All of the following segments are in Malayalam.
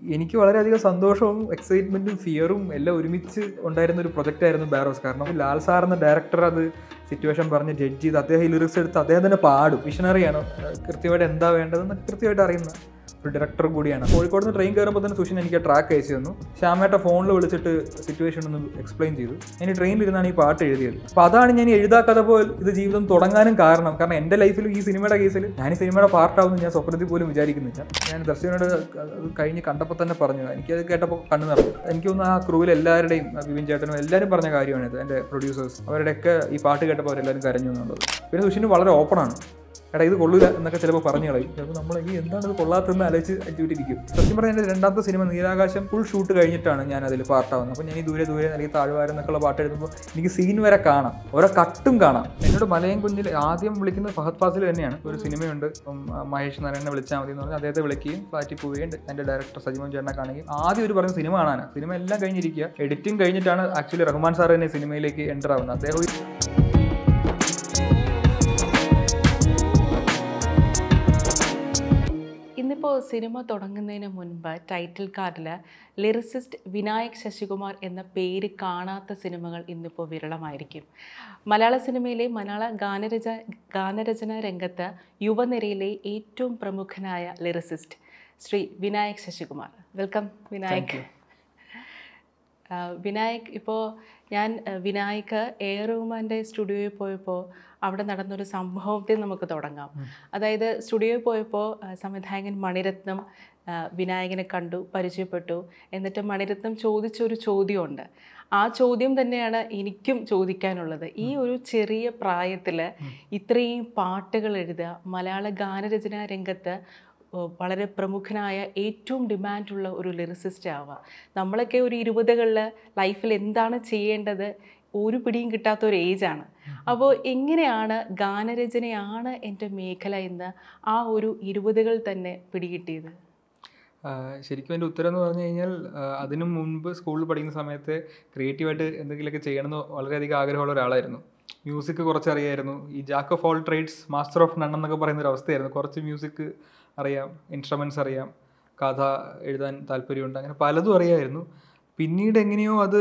എനിക്ക് വളരെയധികം സന്തോഷവും എക്സൈറ്റ്മെന്റും ഫിയറും എല്ലാം ഒരുമിച്ച് ഉണ്ടായിരുന്ന ഒരു പ്രൊജക്റ്റ് ആയിരുന്നു ബാരോസ് കാരണം ലാൽ സാർ എന്ന ഡയറക്ടർ അത് സിറ്റുവേഷൻ പറഞ്ഞ് ജഡ്ജ് ചെയ്ത് അദ്ദേഹം ഈ ലിറിക്സ് എടുത്ത് അദ്ദേഹം തന്നെ പാടും വിഷണറിയാണ് കൃത്യമായിട്ട് എന്താ വേണ്ടതെന്ന് കൃത്യമായിട്ട് അറിയുന്ന ഒരു ഡയറക്ടർ കൂടിയാണ് കോഴിക്കോട് നിന്ന് ട്രെയിൻ കയറുമ്പോൾ തന്നെ സുഷിൻ എനിക്ക് ട്രാക്ക് അയച്ചു തന്നു ശ്യാമേട്ട ഫോണിൽ വിളിച്ചിട്ട് സിറ്റുവേഷൻ ഒന്ന് എക്സ്പ്ലെയിൻ ചെയ്തു ഞാൻ ഈ ട്രെയിനിലിരുന്നാണ് ഈ പാട്ട് എഴുതിയത് അപ്പോൾ അതാണ് ഞാൻ ഈ എഴുതാ കഥ പോലെ ഇത് ജീവിതം തുടങ്ങാനും കാരണം കാരണം എൻ്റെ ലൈഫിൽ ഈ സിനിമയുടെ കേസിൽ ഞാൻ ഈ സിനിമയുടെ പാർട്ടാവുമെന്ന് ഞാൻ സ്വപ്നത്തിൽ പോലും വിചാരിക്കുന്നില്ല ഞാൻ ദർശനോട് അത് കഴിഞ്ഞ് കണ്ടപ്പോൾ തന്നെ പറഞ്ഞു എനിക്കത് കേട്ടപ്പോൾ കണ്ണു നിറഞ്ഞു എനിക്ക് തോന്നുന്നു ആ ക്രൂവിൽ എല്ലാവരുടെയും ആ വിപിൻ ചേട്ടനും എല്ലാവരും പറഞ്ഞ കാര്യമാണിത് എൻ്റെ പ്രൊഡ്യൂസേഴ്സ് അവരുടെയൊക്കെ ഈ പാട്ട് കേട്ടപ്പോൾ അവരെല്ലാവരും കരഞ്ഞു എന്നുള്ളത് പിന്നെ സുഷിന് വളരെ ഓപ്പണാണ് എടാ ഇത് കൊള്ളില്ല എന്നൊക്കെ ചിലപ്പോൾ പറഞ്ഞു കളയും ചിലപ്പോൾ നമ്മൾ ഈ എന്താണ് ഇത് കൊള്ളാത്തതെന്ന് ആലോചിച്ച് അടിച്ചുവിട്ടിരിക്കും സത്യം പറഞ്ഞാൽ എൻ്റെ രണ്ടാമത്തെ സിനിമ നീരാകാശം ഫുൾ ഷൂട്ട് കഴിഞ്ഞിട്ടാണ് ഞാൻ അതിൽ പാർട്ടാവുന്നത് അപ്പോൾ ഞാൻ ഈ ദൂരെ ദൂരെ അല്ലെങ്കിൽ താഴ്വാരം എന്നൊക്കെയുള്ള പാട്ട് എഴുതുമ്പോൾ എനിക്ക് സീൻ വരെ കാണാം ഓരോ കട്ടും കാണാം എന്നോട് മലയം കുഞ്ഞിൽ ആദ്യം വിളിക്കുന്നത് ഫഹദ് ഫാസിൽ തന്നെയാണ് ഒരു സിനിമയുണ്ട് ഇപ്പം ആ, മഹേഷ് നാരായണനെ വിളിച്ചാൽ മതി എന്ന് പറഞ്ഞാൽ അദ്ദേഹത്തെ വിളിക്കുകയും ഫ്ലാറ്റിൽ പോവുകയും എൻ്റെ ഡയറക്ടർ സജിമോൻ ചേട്ടനെ കാണുകയും ആദ്യം ഒരു പറഞ്ഞ സിനിമ കാണാനാണ് സിനിമ എല്ലാം കഴിഞ്ഞിരിക്കുക എഡിറ്റിംഗ് കഴിഞ്ഞിട്ടാണ് ആക്ച്വലി റഹ്മാൻ സാർ തന്നെ സിനിമയിലേക്ക് എൻ്റർ ആവുന്നത് അദ്ദേഹം ഈ ഇന്നിപ്പോൾ സിനിമ തുടങ്ങുന്നതിന് മുൻപ് ടൈറ്റിൽ കാർഡിൽ ലിറിസിസ്റ്റ് വിനായക് ശശികുമാർ എന്ന പേര് കാണാത്ത സിനിമകൾ ഇന്നിപ്പോൾ വിരളമായിരിക്കും മലയാള സിനിമയിലെ മലയാള ഗാനരച ഗാനരചന രംഗത്ത് യുവനിരയിലെ ഏറ്റവും പ്രമുഖനായ ലിറിസിസ്റ്റ് ശ്രീ വിനായക് ശശികുമാർ വെൽക്കം വിനായക് ആ, വിനായക് ഇപ്പോൾ ഞാൻ ആ, വിനായക് എ റഹ്മാൻ്റെ സ്റ്റുഡിയോയിൽ പോയപ്പോൾ അവിടെ നടന്നൊരു സംഭവത്തിൽ നമുക്ക് തുടങ്ങാം അതായത് സ്റ്റുഡിയോയിൽ പോയപ്പോൾ ആ, സംവിധായകൻ മണിരത്നം ആ, വിനായകനെ കണ്ടു പരിചയപ്പെട്ടു എന്നിട്ട് മണിരത്നം ചോദിച്ചൊരു ചോദ്യമുണ്ട് ആ ചോദ്യം തന്നെയാണ് എനിക്കും ചോദിക്കാനുള്ളത് ഈ ഒരു ചെറിയ പ്രായത്തിൽ ഇത്രയും പാട്ടുകൾ എഴുതുക മലയാള ഗാനരചനാ രംഗത്ത് ഓ, വളരെ പ്രമുഖനായ ഏറ്റവും ഡിമാൻഡുള്ള ഒരു ലിറിസിസ്റ്റ് ആവുക നമ്മളൊക്കെ ഒരു ഇരുപതുകളിൽ ലൈഫിൽ എന്താണ് ചെയ്യേണ്ടത് ഒരു പിടിയും കിട്ടാത്ത ഒരു ഏജാണ് അപ്പോൾ എങ്ങനെയാണ് ഗാനരചനയാണ് എൻ്റെ മേഖല എന്ന് ആ ഒരു ഇരുപതുകൾ തന്നെ പിടികിട്ടിയത് ആഹ് ശരിക്കും എൻ്റെ ഉത്തരം എന്ന് പറഞ്ഞു കഴിഞ്ഞാൽ ആഹ് അതിനു മുൻപ് സ്കൂളിൽ പഠിക്കുന്ന സമയത്ത് ക്രിയേറ്റീവായിട്ട് എന്തെങ്കിലുമൊക്കെ ചെയ്യണമെന്ന് വളരെയധികം ആഗ്രഹമുള്ള ഒരാളായിരുന്നു മ്യൂസിക് കുറച്ച് അറിയായിരുന്നു ഈ jack of all trades master of none എന്നൊക്കെ പറയുന്ന ഒരു അവസ്ഥയായിരുന്നു കുറച്ച് മ്യൂസിക് അറിയാം ഇൻസ്ട്രുമെൻറ്റ്സ് അറിയാം കഥ എഴുതാൻ താല്പര്യമുണ്ട് അങ്ങനെ പലതും അറിയായിരുന്നു പിന്നീട് എങ്ങനെയോ അത്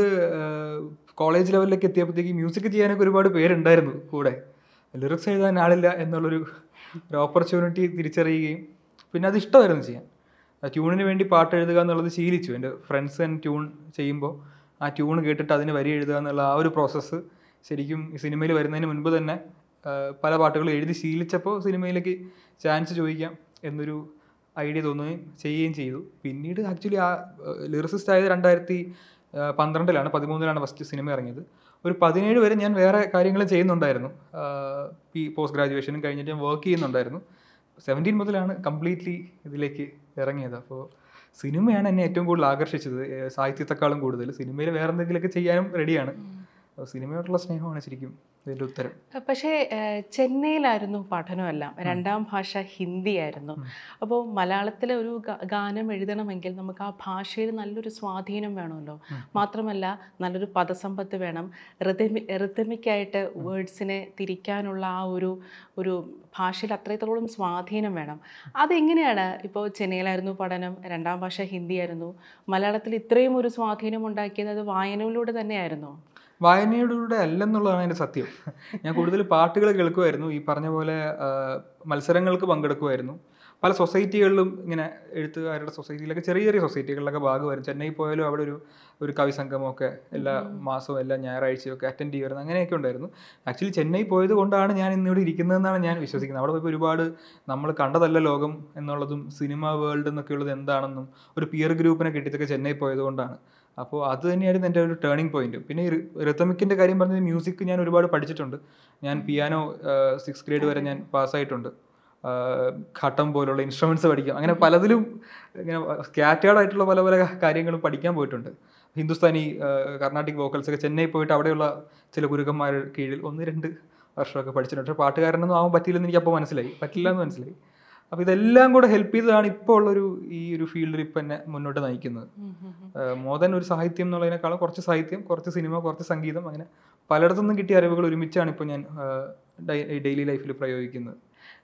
കോളേജ് ലെവലിലേക്ക് എത്തിയപ്പോഴത്തേക്ക് മ്യൂസിക് ചെയ്യാനൊക്കെ ഒരുപാട് പേരുണ്ടായിരുന്നു കൂടെ ലിറിക്സ് എഴുതാൻ ആളില്ല എന്നുള്ളൊരു ഒരു ഓപ്പർച്യൂണിറ്റി തിരിച്ചറിയുകയും പിന്നെ അത് ഇഷ്ടമായിരുന്നു ചെയ്യാൻ ആ ട്യൂണിന് വേണ്ടി പാട്ട് എഴുതുക എന്നുള്ളത് ശീലിച്ചു എൻ്റെ ഫ്രണ്ട്സ് ആൻഡ് ട്യൂൺ ചെയ്യുമ്പോൾ ആ ട്യൂൺ കേട്ടിട്ട് അതിന് വരി എഴുതുക എന്നുള്ള ആ ഒരു പ്രോസസ്സ് ശരിക്കും ഈ സിനിമയിൽ വരുന്നതിന് മുൻപ് തന്നെ ആ, പല പാട്ടുകളും എഴുതി ശീലിച്ചപ്പോൾ സിനിമയിലേക്ക് ചാൻസ് ചോദിക്കാം എന്നൊരു ഐഡിയ തോന്നുകയും ചെയ്യുകയും ചെയ്തു പിന്നീട് ആക്ച്വലി ആ ലിറിസിസ്റ്റ് ആയത് രണ്ടായിരത്തി ആ, പന്ത്രണ്ടിലാണ് പതിമൂന്നിലാണ് ഫസ്റ്റ് സിനിമ ഇറങ്ങിയത് ഒരു പതിനേഴ് വരെ ഞാൻ വേറെ കാര്യങ്ങൾ ചെയ്യുന്നുണ്ടായിരുന്നു ഈ പോസ്റ്റ് ഗ്രാജുവേഷനും കഴിഞ്ഞിട്ട് ഞാൻ വർക്ക് ചെയ്യുന്നുണ്ടായിരുന്നു സെവൻറ്റീൻ മുതലാണ് കംപ്ലീറ്റ്ലി ഇതിലേക്ക് ഇറങ്ങിയത് അപ്പോൾ സിനിമയാണ് എന്നെ ഏറ്റവും കൂടുതൽ ആകർഷിച്ചത് ഏ, സാഹിത്യത്തെക്കാളും കൂടുതൽ സിനിമയിൽ വേറെ എന്തെങ്കിലുമൊക്കെ ചെയ്യാനും റെഡിയാണ് അപ്പോൾ സിനിമയോടുള്ള സ്നേഹമാണ് ശരിക്കും ഇതിൻ്റെ ഉത്തരം പക്ഷേ ഏഹ്, ചെന്നൈയിലായിരുന്നു പഠനമെല്ലാം രണ്ടാം ഭാഷ ഹിന്ദിയായിരുന്നു അപ്പോൾ മലയാളത്തിലെ ഒരു ഗ- ഗാനം എഴുതണമെങ്കിൽ നമുക്ക് ആ ഭാഷയിൽ നല്ലൊരു സ്വാധീനം വേണമല്ലോ മാത്രമല്ല നല്ലൊരു പദസമ്പത്ത് വേണം റിതമി റിതമിക്കായിട്ട് വേർഡ്സിനെ തിരിക്കാനുള്ള ആ ഒരു ഒരു ഭാഷയിൽ അത്രത്തോളം സ്വാധീനം വേണം അതെങ്ങനെയാണ് ഇപ്പോൾ ചെന്നൈയിലായിരുന്നു പഠനം രണ്ടാം ഭാഷ ഹിന്ദിയായിരുന്നു മലയാളത്തിൽ ഇത്രയും ഒരു സ്വാധീനം ഉണ്ടാക്കിയത് അത് വായനയിലൂടെ തന്നെയായിരുന്നോ വായനയുടെ അല്ലെന്നുള്ളതാണ് എൻ്റെ സത്യം ഞാൻ കൂടുതൽ പാട്ടുകൾ കേൾക്കുമായിരുന്നു ഈ പറഞ്ഞ പോലെ ആ, മത്സരങ്ങൾക്ക് പങ്കെടുക്കുമായിരുന്നു പല സൊസൈറ്റികളിലും ഇങ്ങനെ എഴുത്തുകാരുടെ സൊസൈറ്റിയിലൊക്കെ ചെറിയ ചെറിയ സൊസൈറ്റികളിലൊക്കെ ഭാഗമായിരുന്നു ചെന്നൈ പോയാലും അവിടെ ഒരു ഒരു കവി സംഗമമൊക്കെ എല്ലാ മാസവും എല്ലാ ഞായറാഴ്ചയും ഒക്കെ അറ്റൻഡ് ചെയ്യുമായിരുന്നു അങ്ങനെയൊക്കെ ഉണ്ടായിരുന്നു ആക്ച്വലി ചെന്നൈ പോയത് കൊണ്ടാണ് ഞാൻ ഇന്നിവിടെ ഇരിക്കുന്നതെന്നാണ് ഞാൻ വിശ്വസിക്കുന്നത് അവിടെ പോയപ്പോൾ ഒരുപാട് നമ്മൾ കണ്ടതല്ല ലോകം എന്നുള്ളതും സിനിമ വേൾഡ് എന്നൊക്കെ ഉള്ളത് എന്താണെന്നും ഒരു പിയർ ഗ്രൂപ്പിനെ കിട്ടിയതൊക്കെ ചെന്നൈ പോയത് കൊണ്ടാണ് അപ്പോൾ അത് തന്നെയായിരുന്നു എൻ്റെ ഒരു ടേണിംഗ് പോയിന്റ് പിന്നെ ഈ റിത്തമിക്കിൻ്റെ കാര്യം പറഞ്ഞത് മ്യൂസിക് ഞാൻ ഒരുപാട് പഠിച്ചിട്ടുണ്ട് ഞാൻ പിയാനോ സിക്സ് ഗ്രേഡ് വരെ ഞാൻ പാസ്സായിട്ടുണ്ട് ഘട്ടം പോലുള്ള ഇൻസ്ട്രുമെൻറ്റ്സ് പഠിക്കാം അങ്ങനെ പലതിലും ഇങ്ങനെ സ്കാറ്റേർഡ് ആയിട്ടുള്ള പല പല കാര്യങ്ങളും പഠിക്കാൻ പോയിട്ടുണ്ട് ഹിന്ദുസ്ഥാനി കർണാട്ടിക് വോക്കൽസ് ഒക്കെ ചെന്നൈ പോയിട്ട് അവിടെയുള്ള ചില ഗുരുക്കന്മാരുടെ കീഴിൽ ഒന്ന് രണ്ട് വർഷമൊക്കെ പഠിച്ചിട്ടുണ്ട് പക്ഷേ പാട്ടുകാരനൊന്നും ആവാൻ പറ്റിയില്ലെന്ന് എനിക്ക് അപ്പോൾ മനസ്സിലായി പറ്റില്ല എന്ന് മനസ്സിലായി അപ്പോൾ ഇതെല്ലാം കൂടെ ഹെൽപ്പ് ചെയ്തതാണ് ഇപ്പോൾ ഉള്ളൊരു ഈ ഒരു ഫീൽഡിൽ ഇപ്പം എന്നെ മുന്നോട്ട് നയിക്കുന്നത് മോർ ദാൻ ഒരു സാഹിത്യം എന്നുള്ളതിനേക്കാളും കുറച്ച് സാഹിത്യം കുറച്ച് സിനിമ കുറച്ച് സംഗീതം അങ്ങനെ പലയിടത്തുനിന്നും കിട്ടിയ അറിവുകൾ ഒരുമിച്ചാണ് ഇപ്പോൾ ഞാൻ ഡെയിലി ലൈഫിൽ പ്രയോഗിക്കുന്നത്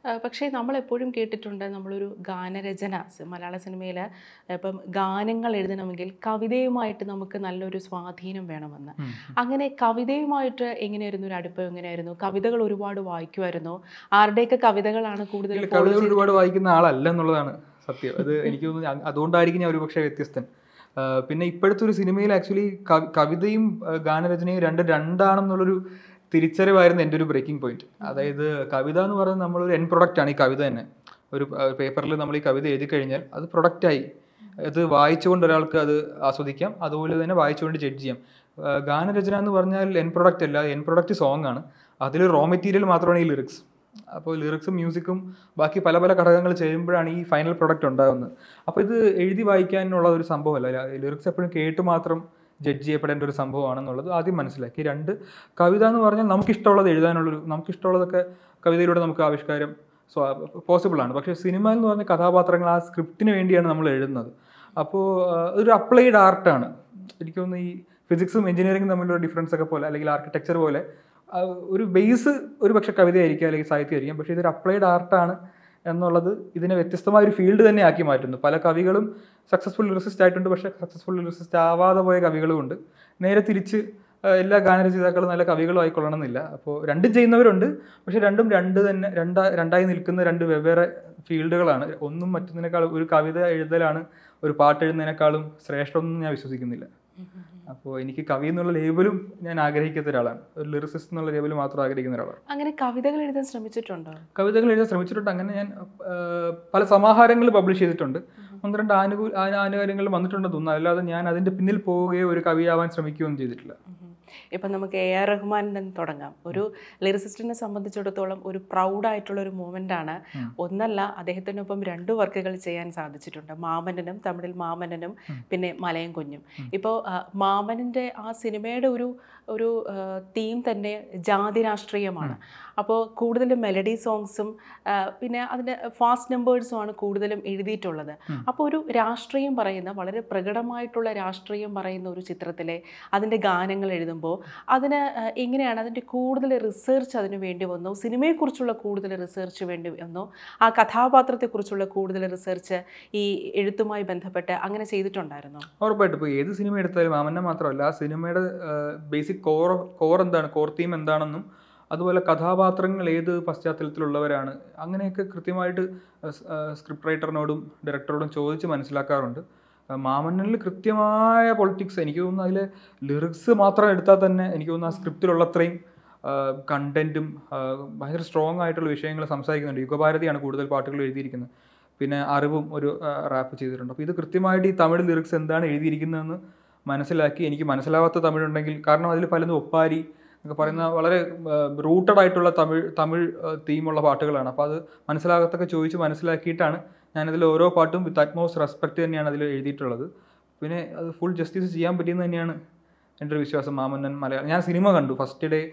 ആ, പക്ഷേ നമ്മളെപ്പോഴും കേട്ടിട്ടുണ്ട് നമ്മളൊരു ഗാനരചന സ- മലയാള സിനിമയിൽ ഇപ്പം ഗാനങ്ങൾ എഴുതണമെങ്കിൽ കവിതയുമായിട്ട് നമുക്ക് നല്ലൊരു സ്വാധീനം വേണമെന്ന് ഉം. അങ്ങനെ കവിതയുമായിട്ട് എങ്ങനെയായിരുന്നു ഒരു അടുപ്പം എങ്ങനെയായിരുന്നു കവിതകൾ ഒരുപാട് വായിക്കുമായിരുന്നു ആരുടെയൊക്കെ കവിതകളാണ് കൂടുതൽ ഇല്ല, follow കവിതകൾ ചെയ്ത്- ഒരുപാട് വായിക്കുന്ന ആളല്ല എന്നുള്ളതാണ് സത്യം അത് എനിക്ക് തോന്നുന്നു അ- അതുകൊണ്ടായിരിക്കും ഞാൻ ഒരുപക്ഷെ വ്യത്യസ്തൻ ആ, പിന്നെ ഇപ്പോഴത്തെ ഒരു സിനിമയിൽ ആക്ച്വലി കവിതയും ആ, ഗാനരചനയും രണ്ട് രണ്ടാണെന്നുള്ളൊരു തിരിച്ചറിവായിരുന്നു എൻ്റെ ഒരു ബ്രേക്കിംഗ് പോയിന്റ് അതായത് കവിത എന്ന് പറയുന്നത് നമ്മളൊരു എൻ പ്രൊഡക്റ്റ് ആണ് ഈ കവിത തന്നെ ഒരു പേപ്പറിൽ നമ്മൾ ഈ കവിത എഴുതി കഴിഞ്ഞാൽ അത് പ്രൊഡക്റ്റായി അത് വായിച്ചുകൊണ്ട് ഒരാൾക്ക് അത് ആസ്വദിക്കാം അതുപോലെ തന്നെ വായിച്ചുകൊണ്ട് ജഡ്ജ് ചെയ്യാം ആ, ഗാനരചന എന്ന് പറഞ്ഞാൽ എൻ പ്രൊഡക്റ്റ് അല്ല എൻ പ്രൊഡക്റ്റ് സോങ് ആണ് അതിൽ റോ മെറ്റീരിയൽ മാത്രമാണ് ഈ ലിറിക്സ് അപ്പോൾ ലിറിക്സും മ്യൂസിക്കും ബാക്കി പല പല ഘടകങ്ങൾ ചേരുമ്പോഴാണ് ഈ ഫൈനൽ പ്രൊഡക്റ്റ് ഉണ്ടാകുന്നത് അപ്പോൾ ഇത് എഴുതി വായിക്കാനുള്ള ഒരു സംഭവമല്ല ലിറിക്സ് എപ്പോഴും കേട്ട് മാത്രം ജഡ്ജ് ചെയ്യപ്പെടേണ്ട ഒരു സംഭവമാണെന്നുള്ളത് ആദ്യം മനസ്സിലാക്കി രണ്ട് കവിത എന്ന് പറഞ്ഞാൽ നമുക്കിഷ്ടമുള്ളത് എഴുതാനുള്ളൊരു നമുക്കിഷ്ടമുള്ളതൊക്കെ കവിതയിലൂടെ നമുക്ക് ആവിഷ്കാരം പോസിബിൾ ആണ് പക്ഷേ സിനിമ എന്ന് പറഞ്ഞ കഥാപാത്രങ്ങൾ ആ സ്ക്രിപ്റ്റിന് വേണ്ടിയാണ് നമ്മൾ എഴുതുന്നത് അപ്പോൾ ഒരു അപ്ലൈഡ് ആർട്ടാണ് എനിക്ക് തോന്നുന്നു ഈ ഫിസിക്സും എഞ്ചിനീയറിംഗും തമ്മിലുള്ള ഡിഫറൻസ് ഒക്കെ പോലെ അല്ലെങ്കിൽ ആർക്കിടെക്ചർ പോലെ ആ, ഒരു ബേസ് ഒരു പക്ഷേ കവിതയായിരിക്കും അല്ലെങ്കിൽ സാഹിത്യമായിരിക്കും പക്ഷേ ഇതൊരു അപ്ലൈഡ് ആർട്ടാണ് എന്നുള്ളത് ഇതിനെ വ്യത്യസ്തമായ ഒരു ഫീൽഡ് തന്നെ ആക്കി മാറ്റുന്നു പല കവികളും സക്സസ്ഫുൾ ലിറിസിസ്റ്റ് ആയിട്ടുണ്ട് പക്ഷേ സക്സസ്ഫുൾ ലിറിസിസ്റ്റ് ആവാതെ പോയ കവികളും ഉണ്ട് നേരെ തിരിച്ച് ആ, എല്ലാ ഗാനരചയിതാക്കളും നല്ല കവികളും ആയിക്കൊള്ളണം എന്നില്ല അപ്പോൾ രണ്ടും ചെയ്യുന്നവരുണ്ട് പക്ഷേ രണ്ടും രണ്ട് തന്നെ രണ്ടാ രണ്ടായി നിൽക്കുന്ന രണ്ട് വെവ്വേറെ ഫീൽഡുകളാണ് ഒന്നും മറ്റൊന്നിനേക്കാളും ഒരു കവിത എഴുതലാണ് ഒരു പാട്ട് എഴുതുന്നതിനേക്കാളും ശ്രേഷ്ഠമെന്ന് ഞാൻ വിശ്വസിക്കുന്നില്ല അപ്പോൾ എനിക്ക് കവി എന്നുള്ള ലേബലും ഞാൻ ആഗ്രഹിക്കാത്ത ഒരാളാണ് ഒരു ലിറിസിസ്റ്റ് എന്നുള്ള ലേബൽ മാത്രം ആഗ്രഹിക്കുന്ന ഒരാളാണ് അങ്ങനെ കവിതകൾ എഴുതാൻ ശ്രമിച്ചിട്ടുണ്ടോ കവിതകൾ എഴുതാൻ ശ്രമിച്ചിട്ടുണ്ട് അങ്ങനെ ഞാൻ ആ, പല സമാഹാരങ്ങൾ പബ്ലിഷ് ചെയ്തിട്ടുണ്ട് ഒന്ന് രണ്ട് ആനുകൂല ആ- ആനുകാര്യങ്ങൾ വന്നിട്ടുണ്ടെന്ന് തോന്നുന്നു അല്ലാതെ ഞാൻ അതിൻ്റെ പിന്നിൽ പോവുകയോ ഒരു കവിയാവാൻ ശ്രമിക്കുകയൊന്നും ചെയ്തിട്ടില്ല ഇപ്പം നമുക്ക് എ ആർ റഹ്മാനിൽ നിന്ന് തുടങ്ങാം ഒരു ലിറിസിസ്റ്റിനെ സംബന്ധിച്ചിടത്തോളം ഒരു പ്രൗഡായിട്ടുള്ള ഒരു മൂമെൻ്റ് ആണ് ഉം. ഒന്നല്ല അദ്ദേഹത്തിനൊപ്പം രണ്ട് വർക്കുകൾ ചെയ്യാൻ സാധിച്ചിട്ടുണ്ട് മാമനനും തമിഴിൽ മാമനനും പിന്നെ മലയം കുഞ്ഞും ഇപ്പോൾ മാമനൻ്റെ ആ സിനിമയുടെ ഒരു ഒരു തീം തന്നെ ജാതി രാഷ്ട്രീയമാണ് അപ്പോൾ കൂടുതലും മെലഡി സോങ്സും പിന്നെ അതിൻ്റെ ഫാസ്റ്റ് നമ്പേഴ്സും ആണ് കൂടുതലും എഴുതിയിട്ടുള്ളത് അപ്പോൾ ഒരു രാഷ്ട്രീയം പറയുന്ന വളരെ പ്രകടമായിട്ടുള്ള രാഷ്ട്രീയം പറയുന്ന ഒരു ചിത്രത്തിലെ അതിൻ്റെ ഗാനങ്ങൾ എഴുതുമ്പോൾ അതിന് ആ, എങ്ങനെയാണ് അതിൻ്റെ കൂടുതൽ റിസർച്ച് അതിന് വേണ്ടി വന്നു സിനിമയെക്കുറിച്ചുള്ള കൂടുതൽ റിസർച്ച് വേണ്ടി വന്നു ആ കഥാപാത്രത്തെക്കുറിച്ചുള്ള കൂടുതൽ റിസർച്ച് ഈ എഴുത്തുമായി ബന്ധപ്പെട്ട് അങ്ങനെ ചെയ്തിട്ടുണ്ടായിരുന്നോ ഉറപ്പായിട്ടും ഇപ്പോൾ ഏത് സിനിമ എടുത്താലും മാമന്നെ മാത്രമല്ല ആ സിനിമയുടെ ബേസിക് കോർ കോർ എന്താണ് കോർ തീം എന്താണെന്നും അതുപോലെ കഥാപാത്രങ്ങൾ ഏത് പശ്ചാത്തലത്തിലുള്ളവരാണ് അങ്ങനെയൊക്കെ കൃത്യമായിട്ട് സ്ക്രിപ്റ്റ് റൈറ്ററിനോടും ഡയറക്ടറോടും ചോദിച്ച് മനസ്സിലാക്കാറുണ്ട് ആ, മാമന്നനിൽ കൃത്യമായ പൊളിറ്റിക്സ് എനിക്ക് തോന്നുന്നു അതിലെ ലിറിക്സ് മാത്രം എടുത്താൽ തന്നെ എനിക്ക് തോന്നുന്നു ആ സ്ക്രിപ്റ്റിലുള്ളത്രയും കണ്ടന്റും ഭയങ്കര സ്ട്രോങ് ആയിട്ടുള്ള വിഷയങ്ങൾ സംസാരിക്കുന്നുണ്ട് യുഗഭാരതിയാണ് കൂടുതൽ പാട്ടുകൾ എഴുതിയിരിക്കുന്നത് പിന്നെ അറിവും ഒരു റാപ്പ് ചെയ്തിട്ടുണ്ട് അപ്പോൾ ഇത് കൃത്യമായിട്ട് ഈ തമിഴ് ലിറിക്സ് എന്താണ് എഴുതിയിരിക്കുന്നതെന്ന് മനസ്സിലാക്കി എനിക്ക് മനസ്സിലാവാത്ത തമിഴുണ്ടെങ്കിൽ കാരണം അതിൽ പലതും ഒപ്പാരി എന്നൊക്കെ പറയുന്ന വളരെ റൂട്ടഡ് ആയിട്ടുള്ള തമിഴ് തമിഴ് തീമുള്ള പാട്ടുകളാണ് അപ്പോൾ അത് മനസ്സിലാകത്തൊക്കെ ചോദിച്ച് മനസ്സിലാക്കിയിട്ടാണ് ഞാനതിൽ ഓരോ പാട്ടും വിത്ത് അറ്റ്മോസ്റ്റ് റെസ്പെക്റ്റ് തന്നെയാണ് അതിൽ എഴുതിയിട്ടുള്ളത് പിന്നെ അത് ഫുൾ ജസ്റ്റിസ് ചെയ്യാൻ പറ്റിയെന്ന് തന്നെയാണ് എൻ്റെ ഒരു വിശ്വാസം മാമന്നൻ മലയാളം ഞാൻ സിനിമ കണ്ടു ഫസ്റ്റ് ഡേ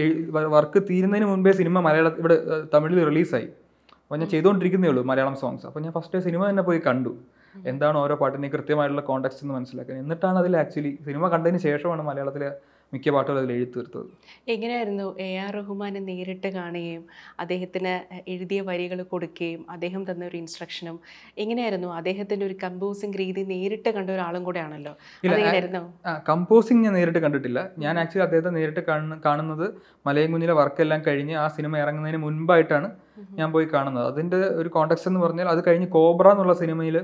വർക്ക് തീരുന്നതിന് മുൻപേ സിനിമ മലയാള ഇവിടെ ഏഹ്, തമിഴിൽ റിലീസായി അപ്പോൾ ഞാൻ ചെയ്തുകൊണ്ടിരിക്കുന്നേ ഉള്ളൂ മലയാളം സോങ്സ് അപ്പോൾ ഞാൻ ഫസ്റ്റ് ഡേ സിനിമ തന്നെ പോയി കണ്ടു എന്താണ് ഓരോ പാട്ടിൻ്റെയും കൃത്യമായിട്ടുള്ള കോൺടാക്സ്റ്റ് എന്ന് മനസ്സിലാക്കാൻ എന്നിട്ടാണ് അതിൽ ആക്ച്വലി സിനിമ കണ്ടതിന് ശേഷമാണ് മലയാളത്തിലെ മിക്ക പാട്ടുകൾ അതിൽ എഴുതി തീർത്തത് എങ്ങനെയായിരുന്നു എ ആർ റഹ്മാനെ നേരിട്ട് കാണുകയും അദ്ദേഹത്തിന് എഴുതിയ വരികൾ കൊടുക്കുകയും അദ്ദേഹം തന്ന ഒരു ഇൻസ്ട്രക്ഷനും എങ്ങനെയായിരുന്നു അദ്ദേഹത്തിൻ്റെ ഒരു കമ്പോസിങ് രീതി നേരിട്ട് കണ്ട ഒരാളും കൂടെ ആണല്ലോ ഇല്ല, അതെങ്ങനെയായിരുന്നു കമ്പോസിങ് ഞാൻ നേരിട്ട് കണ്ടിട്ടില്ല ഞാൻ ആക്ച്വലി അദ്ദേഹത്തെ നേരിട്ട് കാണുന്ന കാണുന്നത് മലയും കുഞ്ഞിലെ വർക്കെല്ലാം കഴിഞ്ഞ് ആ സിനിമ ഇറങ്ങുന്നതിന് മുൻപായിട്ടാണ് ഞാൻ പോയി കാണുന്നത് അതിൻ്റെ ഒരു കോണ്ടക്സ്റ്റ് എന്ന് പറഞ്ഞാൽ അത് കഴിഞ്ഞ് കോബ്ര എന്നുള്ള സിനിമയിൽ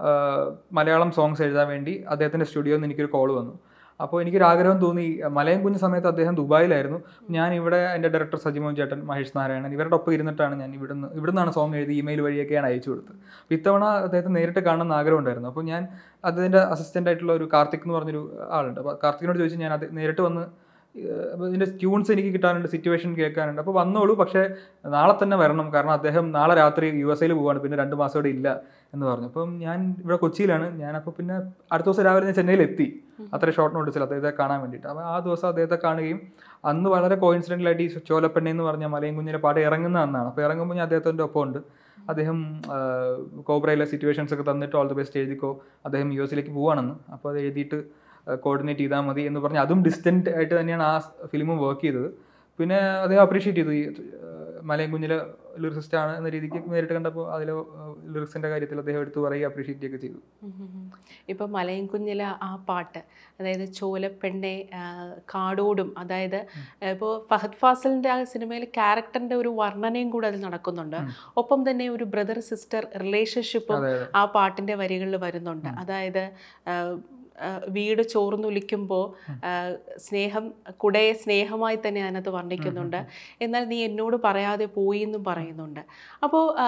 മലയാളം സോങ്സ് എഴുതാൻ വേണ്ടി അദ്ദേഹത്തിൻ്റെ സ്റ്റുഡിയോയിൽ നിന്ന് എനിക്കൊരു കോൾ വന്നു അപ്പോൾ എനിക്കൊരു ആഗ്രഹം തോന്നി മലയം കുഞ്ഞ് സമയത്ത് അദ്ദേഹം ദുബായിലായിരുന്നു ഞാൻ ഇവിടെ എൻ്റെ ഡയറക്ടർ സജിമോൻ ചേട്ടൻ മഹേഷ് നാരായണൻ ഇവരുടെ ഒപ്പം ഇരുന്നിട്ടാണ് ഞാൻ ഇവിടുന്ന് ഇവിടുന്നാണ് സോങ് എഴുതി ഇമെയിൽ വഴിയൊക്കെയാണ് അയച്ചു കൊടുത്തത് അപ്പോൾ ഇത്തവണ അദ്ദേഹത്തെ നേരിട്ട് കാണണമെന്ന് ആഗ്രഹം ഉണ്ടായിരുന്നു അപ്പോൾ ഞാൻ അതിൻ്റെ അസിസ്റ്റൻ്റ് ആയിട്ടുള്ള ഒരു കാർത്തിക് എന്ന് പറഞ്ഞൊരു ആളുണ്ട് അപ്പോൾ കാർത്തികിനോട് ചോദിച്ചു ഞാൻ അത് നേരിട്ട് വന്ന് ഏഹ് അപ്പോൾ ഇതിൻ്റെ ട്യൂൺസ് എനിക്ക് കിട്ടാനുണ്ട് സിറ്റുവേഷൻ കേൾക്കാനുണ്ട് അപ്പോൾ വന്നോളൂ പക്ഷേ നാളെ തന്നെ വരണം കാരണം അദ്ദേഹം നാളെ രാത്രി യു എസ് എയിൽ പോവാണ് പിന്നെ രണ്ട് മാസം ഇവിടെ ഇല്ല എന്ന് പറഞ്ഞു അപ്പം ഞാൻ ഇവിടെ കൊച്ചിയിലാണ് ഞാനപ്പോൾ പിന്നെ അടുത്ത ദിവസം രാവിലെ ഞാൻ ചെന്നൈയിൽ എത്തി അത്ര ഷോർട്ട് നോട്ടീസിൽ അദ്ദേഹത്തെ കാണാൻ വേണ്ടിയിട്ട് അപ്പോൾ ആ ദിവസം അദ്ദേഹത്തെ കാണുകയും അന്ന് വളരെ കോയിൻസിഡൻ്റലായിട്ട് ഈ ചോലപ്പെണ്ണ എന്ന് പറഞ്ഞ മലയും കുഞ്ഞിലെ പാട്ട് ഇറങ്ങുന്ന അന്നാണ് അപ്പോൾ ഇറങ്ങുമ്പോൾ ഞാൻ അദ്ദേഹത്തിൻ്റെ ഒപ്പം ഉണ്ട് അദ്ദേഹം കോബ്രയിലെ സിറ്റുവേഷൻസ് ഒക്കെ തന്നിട്ട് ഓൾ ദി ബെസ്റ്റ് എഴുതിക്കോ അദ്ദേഹം യു എസിലേക്ക് പോവാണെന്ന് അപ്പോൾ അത് എഴുതിയിട്ട് കോർഡിനേറ്റ് ചെയ്താൽ മതി എന്ന് പറഞ്ഞ് അതും ഡിസ്റ്റൻറ്റ് ആയിട്ട് തന്നെയാണ് ആ ഫിലിമും വർക്ക് ചെയ്തത് പിന്നെ അദ്ദേഹം അപ്രീഷിയേറ്റ് ചെയ്തു ഈ മലയും കുഞ്ഞിലെ ലിറിസിസ്റ്റ് ആണ് എന്ന രീതിക്ക് നേരിട്ട് കണ്ടപ്പോൾ അതിലെ ലിറിക്സിൻ്റെ കാര്യത്തിൽ അദ്ദേഹം എടുത്തു പറയുക അപ്രീഷിയേറ്റ് ഒക്കെ ചെയ്തു ഇപ്പം മലയും കുഞ്ഞിലെ ആ പാട്ട് അതായത് ചോലപ്പെണ്ണെ ആ, കാടോടും അതായത് ഇപ്പോൾ ഫഹദ് ഫാസിലിൻ്റെ ആ സിനിമയിൽ ക്യാരക്ടറിൻ്റെ ഒരു വർണ്ണനയും കൂടെ അതിൽ നടക്കുന്നുണ്ട് ഒപ്പം തന്നെ ഒരു ബ്രദർ സിസ്റ്റർ റിലേഷൻഷിപ്പും അതെ അതെ ആ പാട്ടിൻ്റെ വരികളിൽ വരുന്നുണ്ട് അതായത് ആ, ആ, വീട് ചോർന്നൊലിക്കുമ്പോൾ സ്നേഹം കുടയെ സ്നേഹമായി തന്നെ അതിനകത്ത് വർണ്ണിക്കുന്നുണ്ട് എന്നാൽ നീ എന്നോട് പറയാതെ പോയി എന്നും പറയുന്നുണ്ട് അപ്പോൾ ആ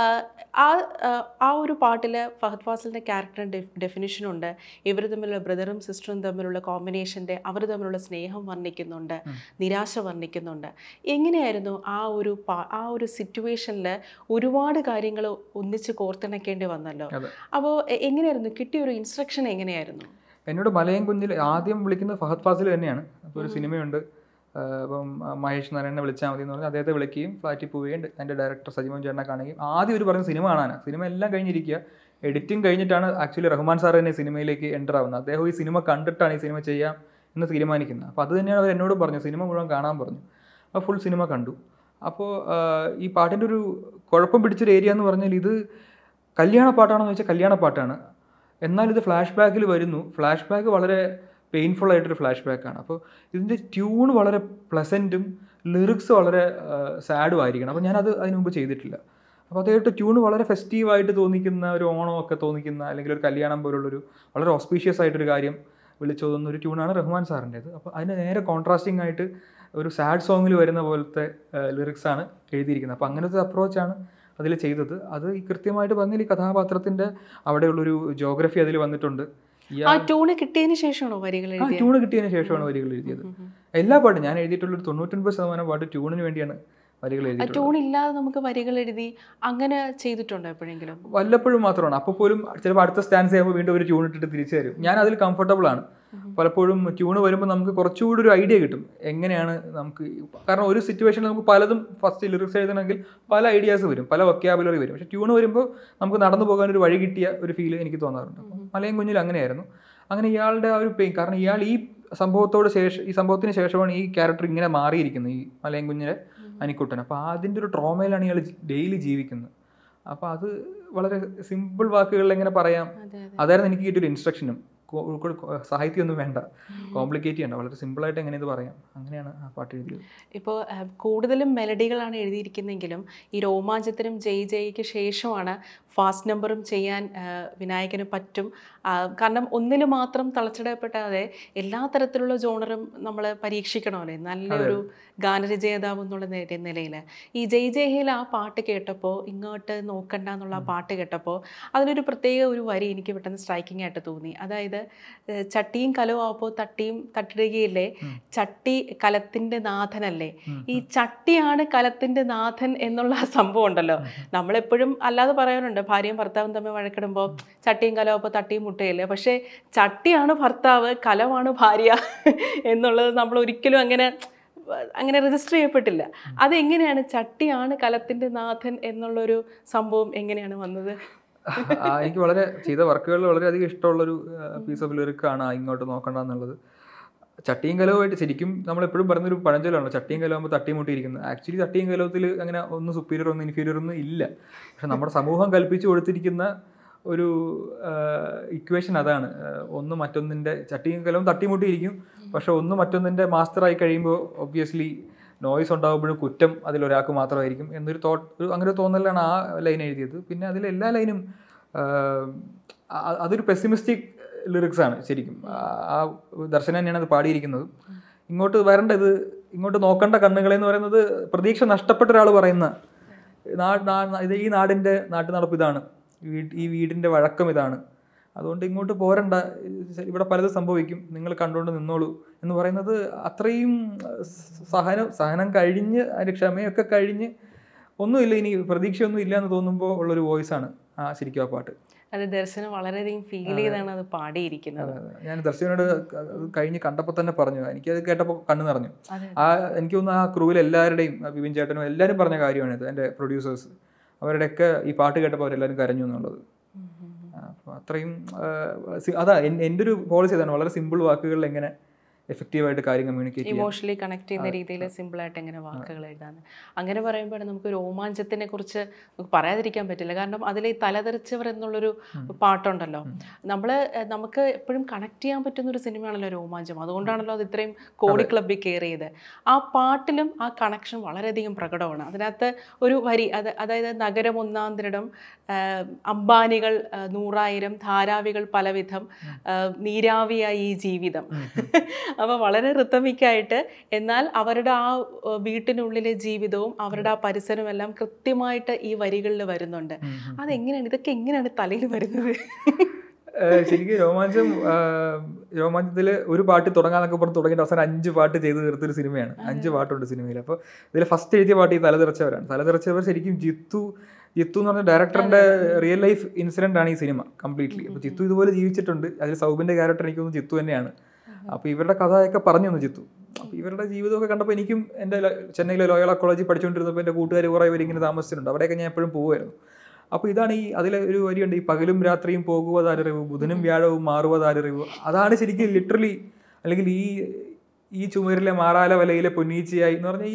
ആ, ആ ഒരു പാട്ടിൽ ഫഹദ് ഫാസിലിൻ്റെ ക്യാരക്ടറിൻ്റെ ഡെഫിനിഷനുണ്ട് ഇവർ തമ്മിലുള്ള ബ്രദറും സിസ്റ്ററും തമ്മിലുള്ള കോമ്പിനേഷൻ്റെ അവർ തമ്മിലുള്ള സ്നേഹം വർണ്ണിക്കുന്നുണ്ട് നിരാശ വർണ്ണിക്കുന്നുണ്ട് എങ്ങനെയായിരുന്നു ആ ഒരു പാ- ആ ഒരു സിറ്റുവേഷനിൽ ഒരുപാട് കാര്യങ്ങൾ ഒന്നിച്ച് കോർത്തിണക്കേണ്ടി വന്നല്ലോ അതെ. അപ്പോൾ എങ്ങനെയായിരുന്നു കിട്ടിയ ഒരു ഇൻസ്ട്രക്ഷൻ എങ്ങനെയായിരുന്നു എന്നോട് മലയം കുഞ്ഞിൽ ആദ്യം വിളിക്കുന്നത് ഫഹദ് ഫാസിൽ തന്നെയാണ് അപ്പോൾ ഒരു സിനിമയുണ്ട് ആ, അപ്പം ആ, മഹേഷ് നാരായണനെ വിളിച്ചാൽ മതി എന്ന് പറഞ്ഞ് അദ്ദേഹത്തെ വിളിക്കുകയും ഫ്ലാറ്റിൽ പോവുകയും എൻ്റെ ഡയറക്ടർ സജിമോൻ ചേട്ടനെ കാണുകയും ആദ്യം ഒരു പറഞ്ഞ സിനിമ കാണാനാണ് സിനിമ എല്ലാം കഴിഞ്ഞിരിക്കുക എഡിറ്റിംഗ് കഴിഞ്ഞിട്ടാണ് ആക്ച്വലി റഹ്മാൻ സാർ തന്നെ സിനിമയിലേക്ക് എൻ്റർ ആവുന്നത് അദ്ദേഹം ഈ സിനിമ കണ്ടിട്ടാണ് ഈ സിനിമ ചെയ്യാം എന്ന് തീരുമാനിക്കുന്നത് അപ്പോൾ അത് തന്നെയാണ് അവർ എന്നോട് പറഞ്ഞത് സിനിമ മുഴുവൻ കാണാൻ പറഞ്ഞു അപ്പോൾ ഫുൾ സിനിമ കണ്ടു അപ്പോൾ ആ, ഈ പാട്ടിൻ്റെ ഒരു കുഴപ്പം പിടിച്ചൊരു ഏരിയ എന്ന് പറഞ്ഞാൽ ഇത് കല്യാണ പാട്ടാണെന്ന് വെച്ചാൽ കല്യാണ പാട്ടാണ് എന്നാൽ ഇത് ഫ്ലാഷ് ബാക്കിൽ വരുന്നു ഫ്ലാഷ് ബാക്ക് വളരെ പെയിൻഫുൾ ആയിട്ടൊരു ഫ്ലാഷ് ബാക്കാണ് അപ്പോൾ ഇതിൻ്റെ ട്യൂൺ വളരെ പ്ലസൻറ്റും ലിറിക്സ് വളരെ സാഡും ആയിരിക്കണം അപ്പോൾ ഞാനത് അതിന് മുമ്പ് ചെയ്തിട്ടില്ല അപ്പോൾ അതായിട്ട് ട്യൂൺ വളരെ ഫെസ്റ്റീവായിട്ട് തോന്നിക്കുന്ന ഒരു ഓണമൊക്കെ തോന്നിക്കുന്ന അല്ലെങ്കിൽ ഒരു കല്യാണം പോലുള്ളൊരു വളരെ ഓസ്പീഷ്യസ് ആയിട്ടൊരു കാര്യം വിളിച്ചോതുന്ന ഒരു ട്യൂണാണ് റഹ്മാൻ സാറിൻ്റേത് അപ്പോൾ അതിന് നേരെ കോൺട്രാസ്റ്റിംഗ് ആയിട്ട് ഒരു സാഡ് സോങ്ങിൽ വരുന്ന പോലത്തെ ലിറിക്സ് ആണ് എഴുതിയിരിക്കുന്നത് അപ്പോൾ അങ്ങനത്തെ അപ്രോച്ചാണ് അതിൽ ചെയ്തത് അത് ഈ കൃത്യമായിട്ട് പറഞ്ഞാൽ ഈ കഥാപാത്രത്തിൻ്റെ അവിടെയുള്ളൊരു ജോഗ്രഫി അതിൽ വന്നിട്ടുണ്ട് ഈ ആ ട്യൂണ് കിട്ടിയതിന് ശേഷമാണോ വരികൾ ആ എഴുതിയത് ട്യൂണ് കിട്ടിയതിന് ശേഷമാണ് വരികൾ എഴുതിയത് എല്ലാ പാട്ടും ഞാൻ എഴുതിയിട്ടുള്ള ഒരു തൊണ്ണൂറ്റൊൻപത് ശതമാനം പാട്ട് ട്യൂണിന് വേണ്ടിയാണ് വരികൾ ആ എഴുതിയിട്ടുള്ളത് ട്യൂൺ ഇല്ലാതെ നമുക്ക് വരികൾ എഴുതി അങ്ങനെ ചെയ്തിട്ടുണ്ടോ എപ്പോഴെങ്കിലും വല്ലപ്പോഴും മാത്രമാണ് അപ്പോൾ പോലും ചിലപ്പോൾ അടുത്ത സ്റ്റാൻസ് ചെയ്യുമ്പോൾ വീണ്ടും ഒരു ട്യൂൺ ഇട്ടിട്ട് തിരിച്ചു തരും ഞാൻ അതിൽ കംഫർട്ടബിൾ ആണ് പലപ്പോഴും ട്യൂണ് വരുമ്പോൾ നമുക്ക് കുറച്ചുകൂടി ഒരു ഐഡിയ കിട്ടും എങ്ങനെയാണ് നമുക്ക് ഈ- കാരണം ഒരു സിറ്റുവേഷനിൽ നമുക്ക് പലതും ഫസ്റ്റ് ലിറിക്സ് എഴുതണമെങ്കിൽ പല ഐഡിയാസ് വരും പല വൊക്കാബുലറി വരും പക്ഷേ ട്യൂണ് വരുമ്പോൾ നമുക്ക് നടന്നു പോകാൻ ഒരു വഴി കിട്ടിയ ഒരു ഫീൽ എനിക്ക് തോന്നാറുണ്ട് അപ്പം മലയും കുഞ്ഞിൽ അങ്ങനെയായിരുന്നു അങ്ങനെ ഇയാളുടെ ആ ഒരു പെയിൻ കാരണം ഇയാൾ ഈ സംഭവത്തോട് ശേഷം ഈ സംഭവത്തിന് ശേഷമാണ് ഈ ക്യാരക്ടർ ഇങ്ങനെ മാറിയിരിക്കുന്നത് ഈ മലയും കുഞ്ഞിലെ അനിക്കുട്ടൻ അപ്പോൾ അതിൻ്റെ ഒരു ട്രോമയിലാണ് ഇയാൾ ഡെയിലി ജീവിക്കുന്നത് അപ്പോൾ അത് വളരെ സിമ്പിൾ വാക്കുകളിൽ എങ്ങനെ പറയാം അതെ അതെ അതായിരുന്നു എനിക്ക് കിട്ടിയൊരു ഇൻസ്ട്രക്ഷനും സാഹിത്യമൊന്നും വേണ്ട കോംപ്ലിക്കേറ്റ് ചെയ്യണ്ട വളരെ സിമ്പിളായിട്ട് എങ്ങനെ ഇത് പറയാം അങ്ങനെയാണ് ആ പാട്ട് എഴുതിയത് ഇപ്പോൾ കൂടുതലും മെലഡികളാണ് എഴുതിയിരിക്കുന്നെങ്കിലും ഈ രോമാഞ്ചത്തിനും ജയ് ജയ്ക്ക് ശേഷമാണ് ഫാസ്റ്റ് നമ്പറും ചെയ്യാൻ ആ, വിനായകന് പറ്റും ആ, കാരണം ഒന്നിൽ മാത്രം തളച്ചിടപ്പെടാതെ എല്ലാ തരത്തിലുള്ള ജോണറും നമ്മൾ പരീക്ഷിക്കണമല്ലേ നല്ലൊരു ഗാനരചയിതാവ് എന്നുള്ള നില- നിലയിൽ ഈ ജയ് ജയ്ഹിൽ ആ പാട്ട് കേട്ടപ്പോൾ ഇങ്ങോട്ട് നോക്കണ്ട എന്നുള്ള ആ പാട്ട് കേട്ടപ്പോൾ അതിനൊരു പ്രത്യേക ഒരു വരി എനിക്ക് പെട്ടെന്ന് സ്ട്രൈക്കിംഗ് ആയിട്ട് തോന്നി അതായത് ഏഹ്, ചട്ടിയും കലവും ആപ്പോൾ തട്ടിയും തട്ടിടുകയില്ലേ ചട്ടി കലത്തിൻ്റെ നാഥനല്ലേ ഈ ചട്ടിയാണ് കലത്തിൻ്റെ നാഥൻ എന്നുള്ള ആ സംഭവം ഉണ്ടല്ലോ നമ്മളെപ്പോഴും അല്ലാതെ പറയാറുണ്ട് ഭാര്യയും ഭർത്താവും തമ്മിൽ വഴക്കിടുമ്പോൾ ചട്ടിയും കലവും അപ്പോൾ തട്ടിയും മുട്ടയില്ലേ പക്ഷേ ചട്ടിയാണ് ഭർത്താവ് കലമാണ് ഭാര്യ എന്നുള്ളത് നമ്മൾ ഒരിക്കലും അങ്ങനെ അങ്ങനെ രജിസ്റ്റർ ചെയ്യപ്പെട്ടില്ല അതെങ്ങനെയാണ് ചട്ടിയാണ് കലത്തിൻ്റെ നാഥൻ എന്നുള്ളൊരു സംഭവം എങ്ങനെയാണ് വന്നത് ആ, എനിക്ക് വളരെ ചെയ്ത വർക്കുകളിൽ വളരെയധികം ഇഷ്ടമുള്ളൊരു പീസ് ഓഫ് ലിറിക്കാണ് ഇങ്ങോട്ട് നോക്കണ്ട എന്നുള്ളത് ചട്ടിയും കലവുമായിട്ട് ശരിക്കും നമ്മളെപ്പോഴും പറയുന്നൊരു പഴഞ്ചൊല്ലാണ് ചട്ടിയും കലവുമ്പോൾ തട്ടിമുട്ടിയിരിക്കുന്നത് ആക്ച്വലി ചട്ടിയും കലവത്തിൽ അങ്ങനെ ഒന്ന് സുപ്പീരിയർ ഒന്ന് ഇൻഫീരിയർ ഒന്നും ഇല്ല പക്ഷെ നമ്മുടെ സമൂഹം കൽപ്പിച്ചു കൊടുത്തിരിക്കുന്ന ഒരു ഇക്വേഷൻ അതാണ് ആ, ഒന്ന് മറ്റൊന്നിൻ്റെ ചട്ടിയും കലവും തട്ടിമുട്ടിയിരിക്കും പക്ഷെ ഒന്ന് മറ്റൊന്നിൻ്റെ മാസ്റ്ററായി കഴിയുമ്പോൾ ഒബ്വിയസ്ലി നോയ്സ് ഉണ്ടാകുമ്പോഴും കുറ്റം അതിലൊരാൾക്ക് മാത്രമായിരിക്കും എന്നൊരു തോട്ട് ഒരു അങ്ങനെ ഒരു തോന്നലാണ് ആ ലൈൻ എഴുതിയത് പിന്നെ അതിലെ എല്ലാ ലൈനും അതൊരു പെസിമിസ്റ്റിക് ലിറിക്സ് ആണ് ശരിക്കും ആ- ആ ദർശനം തന്നെയാണ് അത് പാടിയിരിക്കുന്നത് ഇങ്ങോട്ട് വരേണ്ടത് ഇങ്ങോട്ട് നോക്കേണ്ട കണ്ണുകളെ എന്ന് പറയുന്നത് പ്രതീക്ഷ നഷ്ടപ്പെട്ട ഒരാൾ പറയുന്ന നാ- നാ- ഇത് ഈ നാടിൻ്റെ നാട്ടു നടപ്പ് ഇതാണ് വീ- ഈ വീടിൻ്റെ വഴക്കം ഇതാണ് അതുകൊണ്ട് ഇങ്ങോട്ട് പോരണ്ട ഇത് ഇവിടെ പലതും സംഭവിക്കും നിങ്ങൾ കണ്ടുകൊണ്ട് നിന്നോളൂ എന്ന് പറയുന്നത് അത്രയും സ- സഹനം സഹനം കഴിഞ്ഞ് അതിൻ്റെ ക്ഷമയൊക്കെ കഴിഞ്ഞ് ഒന്നുമില്ല ഇനി പ്രതീക്ഷയൊന്നും ഇല്ല എന്ന് തോന്നുമ്പോൾ ഉള്ളൊരു വോയിസ് ആണ് ആ ശരിക്കും ആ പാട്ട് അത് ദർശനം വളരെയധികം ഫീൽ ചെയ്താണ് അത് പാടിയിരിക്കുന്നത് ഞാൻ ദർശനോട് അത് കഴിഞ്ഞ് കണ്ടപ്പോൾ തന്നെ പറഞ്ഞു എനിക്കത് കേട്ടപ്പോൾ കണ്ണു നിറഞ്ഞു അതെ ആ എനിക്ക് തോന്നുന്നു ആ ക്രൂവിൽ എല്ലാവരുടെയും ആ ബിപിൻ ചേട്ടനും എല്ലാവരും പറഞ്ഞ കാര്യമാണിത് എൻ്റെ പ്രൊഡ്യൂസേഴ്സ് അവരുടെയൊക്കെ ഈ പാട്ട് കേട്ടപ്പോൾ അവരെല്ലാവരും കരഞ്ഞു എന്നുള്ളത് ഉം, ഉം, ഉം. അപ്പോൾ അത്രയും ആ, സി- അതാ എൻ- എൻ്റെ ഒരു പോളിസി അതാണ് വളരെ സിമ്പിൾ വാക്കുകളിൽ എങ്ങനെ എഫക്റ്റീവായിട്ട് കാര്യം കമ്മ്യൂണിക്കേറ്റ് ചെയ്യാൻ ഇമോഷണലി കണക്ട് ചെയ്യുന്ന രീതിയിൽ സിമ്പിളായിട്ട് എങ്ങനെ വാക്കുകൾ എഴുതാന്ന് അങ്ങനെ പറയുമ്പോൾ നമുക്ക് രോമാഞ്ചത്തിനെ കുറിച്ച് നമുക്ക് പറയാതിരിക്കാൻ പറ്റില്ല കാരണം അതിൽ ഈ തലതെറിച്ചവർ എന്നുള്ളൊരു പാട്ടുണ്ടല്ലോ നമ്മൾ നമുക്ക് എപ്പോഴും കണക്ട് ചെയ്യാൻ പറ്റുന്ന ഒരു സിനിമയാണല്ലോ രോമാഞ്ചം അതുകൊണ്ടാണല്ലോ അത് ഇത്രയും കോടി ക്ലബിൽ കയറിയത് ആ പാട്ടിലും ആ കണക്ഷൻ വളരെയധികം പ്രകടമാണ് അതിനകത്ത് ഒരു വരി അത് അതായത് നഗരം ഒന്നാം ദൃഢം അംബാനികൾ ആ, നൂറായിരം ധാരാവികൾ പലവിധം ആ, നീരാവിയായി ഈ ജീവിതം അപ്പോൾ വളരെ റിത്തമിക്കായിട്ട് എന്നാൽ അവരുടെ ആ ആ, വീട്ടിനുള്ളിലെ ജീവിതവും അവരുടെ ആ പരിസരവും എല്ലാം കൃത്യമായിട്ട് ഈ വരികളിൽ വരുന്നുണ്ട് അതെങ്ങനെയാണ് ഇതൊക്കെ എങ്ങനെയാണ് തലയിൽ വരുന്നത് ഏഹ് ശരിക്കും രോമാഞ്ചം രോമാഞ്ചത്തിൽ ഒരു പാട്ട് തുടങ്ങാന്നൊക്കെ പറഞ്ഞ് തുടങ്ങിയിട്ട് അവസാനം അഞ്ച് പാട്ട് ചെയ്ത് തീർത്തൊരു സിനിമയാണ് അഞ്ച് പാട്ടുണ്ട് സിനിമയിൽ അപ്പോൾ ഇതിൽ ഫസ്റ്റ് എഴുതിയ പാട്ട് ഈ തലതെറിച്ചവരാണ് തലതെറിച്ചവർ ശരിക്കും ജിത്തു ജിത്തു എന്ന് പറഞ്ഞ ഡയറക്ടറിന്റെ റിയൽ ലൈഫ് ഇൻസിഡന്റ് ആണ് ഈ സിനിമ കംപ്ലീറ്റ്ലി അപ്പോൾ ജിത്തു ഇതുപോലെ ജീവിച്ചിട്ടുണ്ട് അതിൽ സൗബിന്റെ ക്യാരക്ടർ എനിക്ക് തോന്നുന്നു ജിത്തു തന്നെയാണ് അപ്പോൾ ഇവരുടെ കഥയൊക്കെ പറഞ്ഞു തന്നു ജിത്തു അപ്പോൾ ഇവരുടെ ജീവിതമൊക്കെ കണ്ടപ്പോൾ എനിക്കും എൻ്റെ ല- ചെന്നൈയിലെ ലോയോള കോളേജിൽ പഠിച്ചുകൊണ്ടിരുന്നപ്പോൾ എൻ്റെ കൂട്ടുകാർ കുറേ പേര് ഇങ്ങനെ താമസിച്ചിട്ടുണ്ട് അവിടെയൊക്കെ ഞാൻ എപ്പോഴും പോകുമായിരുന്നു അപ്പോൾ ഇതാണ് ഈ അതിലെ ഒരു വരിയുണ്ട് ഈ പകലും രാത്രിയും പോകുവതാരറിവ് ബുധനും വ്യാഴവും മാറുവതാരറിവ് അതാണ് ശരിക്കും ലിറ്ററലി അല്ലെങ്കിൽ ഈ ഈ ചുമരിലെ മാറാല വലയിലെ പൊന്നീച്ചയായി എന്ന് പറഞ്ഞാൽ ഈ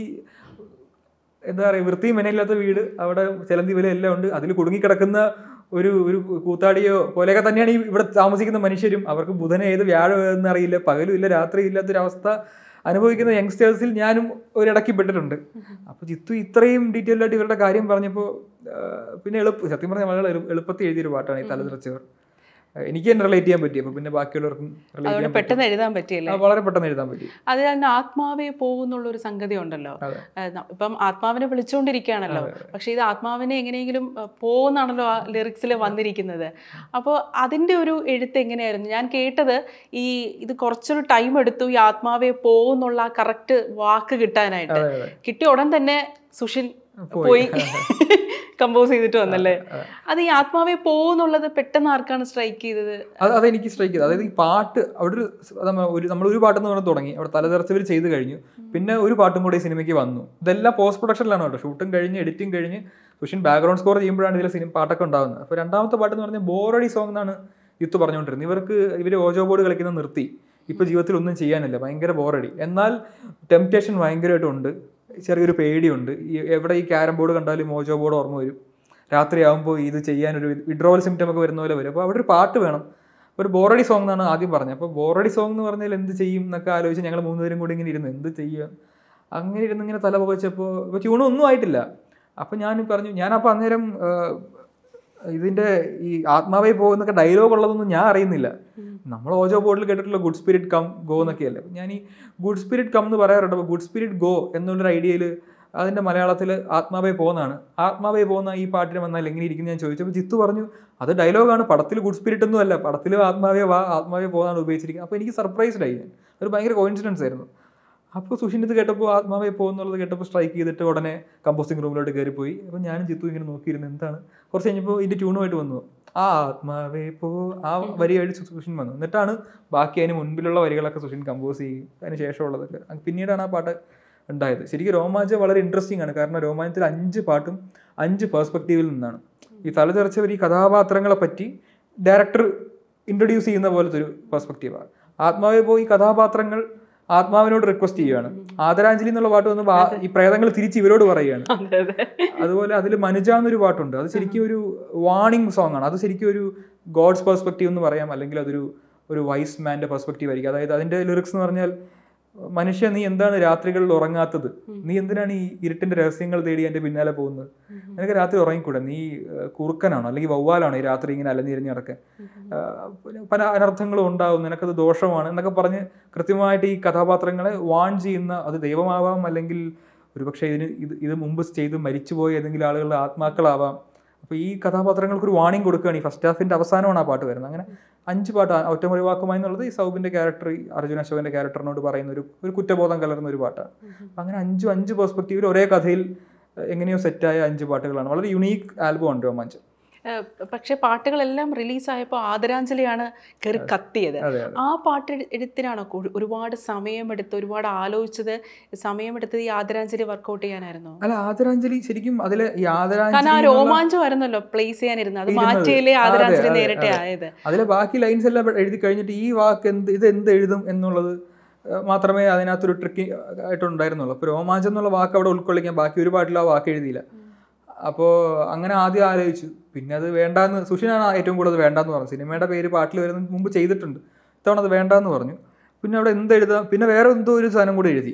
എന്താ പറയുക വൃത്തിയും മെനയില്ലാത്ത വീട് അവിടെ ചിലന്തി വില എല്ലാം ഉണ്ട് അതിൽ കുടുങ്ങിക്കിടക്കുന്ന ഒരു ഒരു കൂത്താടിയോ പോലെയൊക്കെ തന്നെയാണ് ഈ ഇവിടെ താമസിക്കുന്ന മനുഷ്യരും അവർക്ക് ബുധന ഏത് വ്യാഴം ഏതെന്ന് അറിയില്ല പകലും ഇല്ല രാത്രിയും ഇല്ലാത്തൊരവസ്ഥ അനുഭവിക്കുന്ന യങ്സ്റ്റേഴ്സിൽ ഞാനും ഒരിടയ്ക്ക് പെട്ടിട്ടുണ്ട് അപ്പോൾ ജിത്തു ഇത്രയും ഡീറ്റെയിൽ ആയിട്ട് ഇവരുടെ കാര്യം പറഞ്ഞപ്പോൾ പിന്നെ എളുപ്പം സത്യം പറഞ്ഞാൽ വളരെ എളു- എളുപ്പത്തിൽ എഴുതിയൊരു പാട്ടാണ് ഈ തലതിറച്ചവർ എനിക്ക് തന്നെ റിലേറ്റ് ചെയ്യാൻ പറ്റി അപ്പോൾ പിന്നെ ബാക്കിയുള്ളവർക്കും റിലേറ്റ് അതുകൊണ്ട് ചെയ്യാൻ പെട്ടെന്ന് എഴുതാൻ പറ്റിയല്ലേ പറ്റി. ആ, വളരെ പെട്ടെന്ന് എഴുതാൻ പറ്റി അത് തന്നെ ആത്മാവേ പോകുന്നുള്ള ഒരു സംഗതി ഉണ്ടല്ലോ അതെ. ഏഹ് ന- ഇപ്പം ആത്മാവിനെ വിളിച്ചുകൊണ്ടിരിക്കുകയാണല്ലോ പക്ഷെ ഇത് ആത്മാവിനെ എങ്ങനെയെങ്കിലും ഏഹ്, പോകുന്നാണല്ലോ ആ ലിറിക്സിൽ വന്നിരിക്കുന്നത് അപ്പോൾ അതിൻ്റെ ഒരു എഴുത്ത് എങ്ങനെയായിരുന്നു ഞാൻ കേട്ടത് ഈ ഇത് കുറച്ചൊരു ടൈം എടുത്തു ഈ ആത്മാവേ പോകുന്നുള്ള ആ കറക്റ്റ് വാക്ക് കിട്ടാനായിട്ട് അതെ, അതെ. കിട്ടിയ ഉടൻ തന്നെ സുഷിൻ പോയി കമ്പോസ് ചെയ്തിട്ട് വന്നല്ലേ അത് ഈ ആത്മാവേ പോകുന്നുള്ളത് പെട്ടെന്ന് ആർക്കാണ് സ്ട്രൈക്ക് ചെയ്തത് അത് അതെനിക്ക് സ്ട്രൈക്ക് ചെയ്തു അതായത് ഈ പാട്ട് അവിടെ ഒരു സ് നമ്മ- ഒരു നമ്മൾ ഒരു പാട്ടെന്ന് പറഞ്ഞ് തുടങ്ങി അവിടെ തലതെറിച്ചവർ ചെയ്ത് കഴിഞ്ഞു പിന്നെ ഒരു പാട്ടും കൂടി ഈ സിനിമയ്ക്ക് വന്നു ഇതെല്ലാം പോസ്റ്റ് പ്രൊഡക്ഷനിലാണ് കേട്ടോ ഷൂട്ടും കഴിഞ്ഞ് എഡിറ്റിംഗ് കഴിഞ്ഞ് സുഷിൻ ബാക്ക്ഗ്രൗണ്ട് സ്കോർ ചെയ്യുമ്പോഴാണ് ഇതിൽ സിനിമ പാട്ടൊക്കെ ഉണ്ടാകുന്നത് അപ്പോൾ രണ്ടാമത്തെ പാട്ട് എന്ന് പറഞ്ഞാൽ ബോറടി സോങ് എന്നാണ് യുത്ത് പറഞ്ഞുകൊണ്ടിരുന്നത് ഇവർക്ക് ഇവർ ഓജോ ബോർഡ് കളിക്കുന്നത് നിർത്തി ഇപ്പോൾ ജീവിതത്തിൽ ഒന്നും ചെയ്യാനില്ല ഭയങ്കര ബോറടി എന്നാൽ ടെംപ്റ്റേഷൻ ഭയങ്കരമായിട്ട് ഉണ്ട് ചെറിയൊരു പേടിയുണ്ട് ഈ എവിടെ ഈ ക്യാരം ബോർഡ് കണ്ടാലും മോജോ ബോർഡ് ഓർമ്മ വരും രാത്രിയാകുമ്പോൾ ഇത് ചെയ്യാനൊരു വിഡ്രോവൽ സിംറ്റം ഒക്കെ വരുന്ന പോലെ വരും അപ്പോൾ അവിടെ ഒരു പാട്ട് വേണം ഒരു ബോറടി സോങ് എന്നാണ് ആദ്യം പറഞ്ഞത് അപ്പോൾ ബോറടി സോങ് എന്ന് പറഞ്ഞാൽ എന്ത് ചെയ്യും എന്നൊക്കെ ആലോചിച്ച് ഞങ്ങൾ മൂന്നുപേരും കൂടി ഇങ്ങനെ ഇരുന്ന് എന്ത് ചെയ്യുക അങ്ങനെ ഇരുന്ന് ഇങ്ങനെ തല പുകച്ചപ്പോൾ ഇപ്പോൾ ട്യൂണൊന്നും ആയിട്ടില്ല അപ്പോൾ ഞാൻ പറഞ്ഞു ഞാനപ്പോൾ അന്നേരം ആ, ഇതിൻ്റെ ഈ ആത്മാവേ പോകുന്നൊക്കെ ഡയലോഗ് ഉള്ളതൊന്നും ഞാൻ അറിയുന്നില്ല നമ്മൾ ഓജോ ബോർഡിൽ കേട്ടിട്ടുള്ള ഗുഡ് സ്പിരിറ്റ് കം ഗോ എന്നൊക്കെയല്ലേ അപ്പോൾ ഞാൻ ഈ ഗുഡ് സ്പിരിറ്റ് കം എന്ന് പറയാറുണ്ട് അപ്പോൾ ഗുഡ് സ്പിരിറ്റ് ഗോ എന്നുള്ളൊരു ഐഡിയയിൽ അതിൻ്റെ മലയാളത്തിൽ ആത്മാവേ പോകുന്നതാണ് ആത്മാവേ പോകുന്ന ഈ പാട്ടിന് വന്നാൽ എങ്ങനെ ഇരിക്കും ഞാൻ ചോദിച്ചപ്പോൾ ജിത്തു പറഞ്ഞു അത് ഡയലോഗാണ് പടത്തിൽ ഗുഡ് സ്പിരിറ്റ് ഒന്നും അല്ല പടത്തിൽ ആത്മാവേ വാ ആത്മാവേ പോകുന്നതാണ് ഉപയോഗിച്ചിരിക്കുന്നത് അപ്പോൾ എനിക്ക് സർപ്രൈസ്ഡ് ആയി ഞാൻ ഒരു ഭയങ്കര കോയിൻസിഡൻസ് ആയിരുന്നു അപ്പോൾ സുഷിൻ ഇത് കേട്ടപ്പോൾ ആത്മാവേ പോകുന്നുള്ളത് കേട്ടപ്പോൾ സ്ട്രൈക്ക് ചെയ്തിട്ട് ഉടനെ കമ്പോസിങ് റൂമിലോട്ട് കയറിപ്പോയി അപ്പോൾ ഞാനും ജിത്തു ഇങ്ങനെ നോക്കിയിരുന്നു എന്താണ് കുറച്ച് കഴിഞ്ഞപ്പോൾ ഇതിൻ്റെ ട്യൂണുമായിട്ട് വന്നു ആ ആത്മാവേ പോ ആ വരിയായിട്ട് സുഷിൻ വന്നു എന്നിട്ടാണ് ബാക്കി അതിന് മുൻപിലുള്ള വരികളൊക്കെ സുഷിൻ കമ്പോസ് ചെയ്യും അതിന് ശേഷമുള്ളതൊക്കെ അത് പിന്നീടാണ് ആ പാട്ട് ഉണ്ടായത് ശരിക്കും രോമാഞ്ചം വളരെ ഇൻട്രസ്റ്റിംഗ് ആണ് കാരണം രോമാഞ്ചത്തിൽ അഞ്ച് പാട്ടും അഞ്ച് പേഴ്സ്പെക്റ്റീവിൽ നിന്നാണ് ഈ തലതെറിച്ചവർ ഈ കഥാപാത്രങ്ങളെ പറ്റി ഡയറക്ടർ ഇൻട്രൊഡ്യൂസ് ചെയ്യുന്ന പോലത്തെ ഒരു പേഴ്സ്പെക്റ്റീവാണ് ആത്മാവെ പോയി കഥാപാത്രങ്ങൾ ആത്മാവിനോട് റിക്വസ്റ്റ് ചെയ്യുകയാണ് ആദരാഞ്ജലി എന്നുള്ള പാട്ട് വന്ന് ഈ പ്രേതങ്ങൾ തിരിച്ച് ഇവരോട് പറയുകയാണ് അതെ അതെ അതുപോലെ അതിൽ മനുജ എന്നൊരു പാട്ടുണ്ട് അത് ശരിക്കും ഒരു വാണിംഗ് സോങ് ആണ് അത് ശരിക്കും ഒരു ഗോഡ്സ് പെർസ്പെക്റ്റീവ് എന്ന് പറയാം അല്ലെങ്കിൽ അതൊരു ഒരു വൈസ് മാൻ്റെ പെർസ്പെക്റ്റീവ് ആയിരിക്കും അതായത് അതിൻ്റെ ലിറിക്സ് എന്ന് പറഞ്ഞാൽ മനുഷ്യ നീ എന്താണ് രാത്രികളിൽ ഉറങ്ങാത്തത് നീ എന്തിനാണ് ഈ ഇരുട്ടിന്റെ രഹസ്യങ്ങൾ തേടി എൻ്റെ പിന്നാലെ പോകുന്നത് നിനക്ക് രാത്രി ഉറങ്ങിക്കൂടെ നീ ഏഹ്, കുറുക്കനാണോ അല്ലെങ്കിൽ വവ്വാലാണോ ഈ രാത്രി ഇങ്ങനെ അലഞ്ഞിരിഞ്ഞ് നടക്കാൻ ആഹ്, പിന്നെ പല അനർത്ഥങ്ങളും ഉണ്ടാവും നിനക്കത് ദോഷമാണ് എന്നൊക്കെ പറഞ്ഞ് കൃത്യമായിട്ട് ഈ കഥാപാത്രങ്ങളെ വാൺ ചെയ്യുന്ന അത് ദൈവമാവാം അല്ലെങ്കിൽ ഒരുപക്ഷെ ഇതിന് ഇത് ഇത് മുമ്പ് ചെയ്ത് മരിച്ചുപോയ ഏതെങ്കിലും ആളുകളുടെ ആത്മാക്കളാവാം അപ്പോൾ ഈ കഥാപാത്രങ്ങൾക്ക് ഒരു വാണിംഗ് കൊടുക്കുകയാണ് ഈ ഫസ്റ്റ് ഹാഫിന്റെ അവസാനമാണ് ആ പാട്ട് വരുന്നത് അങ്ങനെ അഞ്ച് പാട്ട് ആ ഒറ്റമുറി വാക്കുമായി എന്നുള്ളത് ഈ സൗബിന്റെ ക്യാരക്ടർ അർജുൻ അശോകന്റെ ക്യാരക്ടറിനോട് പറയുന്ന ഒരു ഒരു കുറ്റബോധം കലർന്ന ഒരു പാട്ടാണ് അപ്പം അങ്ങനെ അഞ്ചും അഞ്ച് പെർസ്പെക്റ്റീവിൽ ഒരേ കഥയിൽ എഹ്, എങ്ങനെയോ സെറ്റായ അഞ്ച് പാട്ടുകളാണ് വളരെ യുണീക്ക് ആൽബം ആണ് രോമാഞ്ചം ഏഹ് പക്ഷെ പാട്ടുകളെല്ലാം റിലീസായപ്പോൾ ആദരാഞ്ജലിയാണ് കയറി കത്തിയത് അതെ അതെ ആ പാട്ട് എഴു- എഴുത്തിനാണോ കൂ- ഒരുപാട് സമയമെടുത്ത് ഒരുപാട് ആലോചിച്ചത് സമയമെടുത്തത് ഈ ആദരാഞ്ജലി വർക്കൗട്ട് ചെയ്യാനായിരുന്നോ അല്ല ആദരാഞ്ജലി ശരിക്കും അതിലെ ഈ കാരണം ആ ആദരാഞ്ജലി എന്നുള്ള- രോമാഞ്ചമായിരുന്നല്ലോ പ്ലേസ് ചെയ്യാനിരുന്നത് അത് ഇരുന്നത്. മാറ്റിയല്ലേ അതെ, ആദരാഞ്ജലി അതെ, നേരത്തെ അതെ. ആയത് അതിലെ ബാക്കി ലൈൻസ് എല്ലാം എഴുതി കഴിഞ്ഞിട്ട് ഈ വാക്ക് എന്ത് ഇത് എന്ത് എഴുതും എന്നുള്ളത് ഏഹ് മാത്രമേ അതിനകത്തൊരു ട്രിക്കി ആയിട്ടുണ്ടായിരുന്നുള്ളൂ അപ്പോൾ രോമാഞ്ചം എന്നുള്ള വാക്ക് അവിടെ ഉൾക്കൊള്ളിക്കാൻ ബാക്കി ഒരു പാട്ടിൽ ആ വാക്ക് എഴുതിയില്ല അപ്പോൾ അങ്ങനെ ആദ്യം ആലോചിച്ചു പിന്നെ അത് വേണ്ടാന്ന് സുഷിനാണ് ഏറ്റവും കൂടുതൽ വേണ്ടാന്ന് പറഞ്ഞു സിനിമയുടെ പേര് പാട്ടിൽ വരുന്ന മുമ്പ് ചെയ്തിട്ടുണ്ട് ഇത്തവണ അത് വേണ്ടാന്ന് പറഞ്ഞു പിന്നെ അവിടെ എന്ത് എഴുതാം പിന്നെ വേറെ എന്തോ ഒരു സാധനം കൂടെ എഴുതി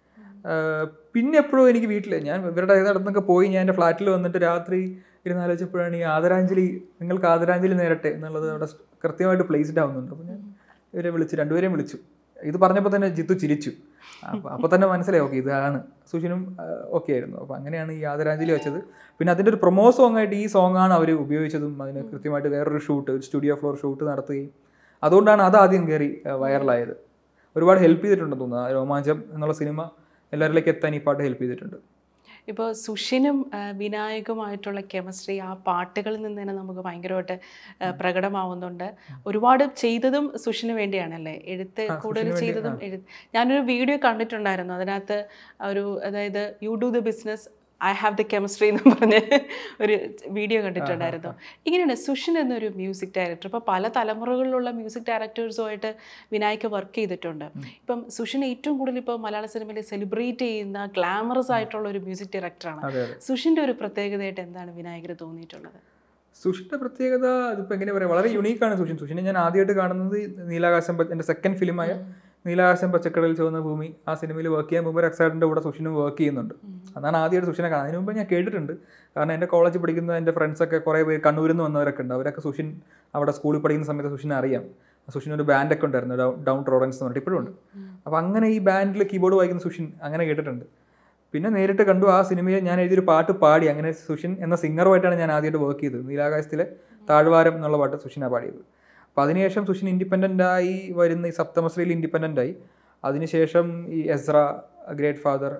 ആഹ് പിന്നെ എപ്പോഴും എനിക്ക് വീട്ടിൽ ഞാൻ ഇവരുടെ അടുത്തൊക്കെ പോയി ഞാൻ എൻ്റെ ഫ്ലാറ്റിൽ വന്നിട്ട് രാത്രി ഇരുന്ന് ആലോചിച്ചപ്പോഴാണ് ഈ ആദരാഞ്ജലി നിങ്ങൾക്ക് ആദരാഞ്ജലി നേരട്ടെ എന്നുള്ളത് അവിടെ കൃത്യമായിട്ട് പ്ലേസ്ഡ് ആവുന്നുണ്ട് അപ്പോൾ ഞാൻ ഇവരെ വിളിച്ചു രണ്ടുപേരെയും വിളിച്ചു ഇത് പറഞ്ഞപ്പോൾ തന്നെ ജിത്തു ചിരിച്ചു അപ്പോൾ അപ്പോൾ തന്നെ മനസ്സിലായി ഓക്കെ ഇതാണ് സുഷിനും ഓക്കെ ആയിരുന്നു അപ്പോൾ അങ്ങനെയാണ് ഈ ആദരാഞ്ജലി വെച്ചത് പിന്നെ അതിൻ്റെ ഒരു പ്രൊമോ സോങ് ആയിട്ട് ഈ സോങ് ആണ് അവർ ഉപയോഗിച്ചതും അതിന് കൃത്യമായിട്ട് വേറൊരു ഷൂട്ട് ഒരു സ്റ്റുഡിയോ ഫ്ലോർ ഷൂട്ട് നടത്തുകയും അതുകൊണ്ടാണ് അത് ആദ്യം കയറി വൈറലായത് ഒരുപാട് ഹെൽപ്പ് ചെയ്തിട്ടുണ്ടെന്ന് തോന്നുന്നു ആ രോമാഞ്ചം എന്നുള്ള സിനിമ എല്ലാവരിലേക്ക് എത്താൻ ഈ പാട്ട് ഹെൽപ്പ് ചെയ്തിട്ടുണ്ട് ഇപ്പോൾ സുഷിനും ആ, വിനായകുമായിട്ടുള്ള കെമിസ്ട്രി ആ പാട്ടുകളിൽ നിന്ന് തന്നെ നമുക്ക് ഭയങ്കരമായിട്ട് ആ, പ്രകടമാവുന്നുണ്ട് ഒരുപാട് ചെയ്തതും സുഷിന് വേണ്ടിയാണല്ലേ എഴുത്ത് ആ, കൂടുതൽ സുഷിന് വേണ്ടി, ചെയ്തതും എഴു ഞാനൊരു വീഡിയോ കണ്ടിട്ടുണ്ടായിരുന്നു അതിനകത്ത് ഒരു അതായത് you do the business I have the chemistry എന്ന് പറഞ്ഞ് ഒരു വീഡിയോ കണ്ടിട്ടുണ്ടായിരുന്നു ഇങ്ങനെയാണ് സുഷിൻ എന്നൊരു മ്യൂസിക് ഡയറക്ടർ ഇപ്പോൾ പല തലമുറകളിലുള്ള മ്യൂസിക് ഡയറക്ടേഴ്സുമായിട്ട് വിനായക് വർക്ക് ചെയ്തിട്ടുണ്ട് ഇപ്പം സുഷിൻ ഏറ്റവും കൂടുതൽ ഇപ്പോൾ മലയാള സിനിമയിൽ സെലിബ്രേറ്റ് ചെയ്യുന്ന ഗ്ലാമറസ് ആയിട്ടുള്ള ഒരു മ്യൂസിക് ഡയറക്ടറാണ് അതെ അതെ സുഷിൻ്റെ ഒരു പ്രത്യേകതയായിട്ട് എന്താണ് വിനായകർ തോന്നിയിട്ടുള്ളത് സുഷിന്റെ പ്രത്യേകത അതിപ്പോൾ എങ്ങനെ പറയാം വളരെ യുണീക്കാണ് സുഷിൻ സുഷിനെ ഞാൻ ആദ്യമായിട്ട് കാണുന്നത് നീലാകാശം പ- എൻ്റെ സെക്കൻഡ് ഫിലിമായ നീലാകാശം പച്ചക്കടൽ ചുവന്ന ഭൂമി ആ സിനിമയിൽ വർക്ക് ചെയ്യാൻ മുമ്പ് രക്സാഡിൻ്റെ കൂടെ സുഷിനും വർക്ക് ചെയ്യുന്നുണ്ട് അതാണ് ആദ്യമായിട്ട് സുഷിനെ കാണുന്നത് അതിന് മുമ്പ് ഞാൻ കേട്ടിട്ടുണ്ട് കാരണം എൻ്റെ കോളേജിൽ പഠിക്കുന്ന എൻ്റെ ഫ്രണ്ട്സൊക്കെ കുറേ പേര് കണ്ണൂരിൽ നിന്ന് വന്നവരൊക്കെ ഉണ്ട് അവരൊക്കെ സുഷിൻ അവിടെ സ്കൂളിൽ പഠിക്കുന്ന സമയത്ത് സുഷിനെ അറിയാം സുഷിന് ഒരു ബാൻഡൊക്കെ ഉണ്ടായിരുന്നു ഡൗ- ഡൗൺ ട്രോഡൻസ് എന്ന് പറഞ്ഞിട്ട് ഇപ്പോഴും ഉണ്ട് അപ്പോൾ അങ്ങനെ ഈ ബാൻഡിൽ കീബോർഡ് വായിക്കുന്ന സുഷിൻ അങ്ങനെ കേട്ടിട്ടുണ്ട് പിന്നെ നേരിട്ട് കണ്ടു ആ സിനിമയിൽ ഞാൻ എഴുതിയൊരു പാട്ട് പാടി അങ്ങനെ സുഷിൻ എന്ന സിംഗറുമായിട്ടാണ് ഞാൻ ആദ്യമായിട്ട് വർക്ക് ചെയ്തത് നീലാകാശത്തിലെ താഴ്വാരം എന്നുള്ള പാട്ട് സുഷിനാണ് പാടിയത് അപ്പോൾ അതിനുശേഷം സുഷിൻ ഇൻഡിപെൻഡൻ്റ് ആയി വരുന്ന ഈ സപ്തമശ്രീയിൽ ഇൻഡിപെൻഡൻ്റ് ആയി അതിനുശേഷം ഈ എസ്ര ഗ്രേറ്റ് ഫാദർ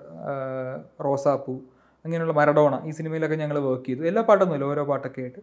റോസാപ്പൂ അങ്ങനെയുള്ള മരഡോണ ഈ സിനിമയിലൊക്കെ ഞങ്ങൾ വർക്ക് ചെയ്തു എല്ലാ പാട്ടൊന്നുമില്ല ഓരോ പാട്ടൊക്കെ ആയിട്ട്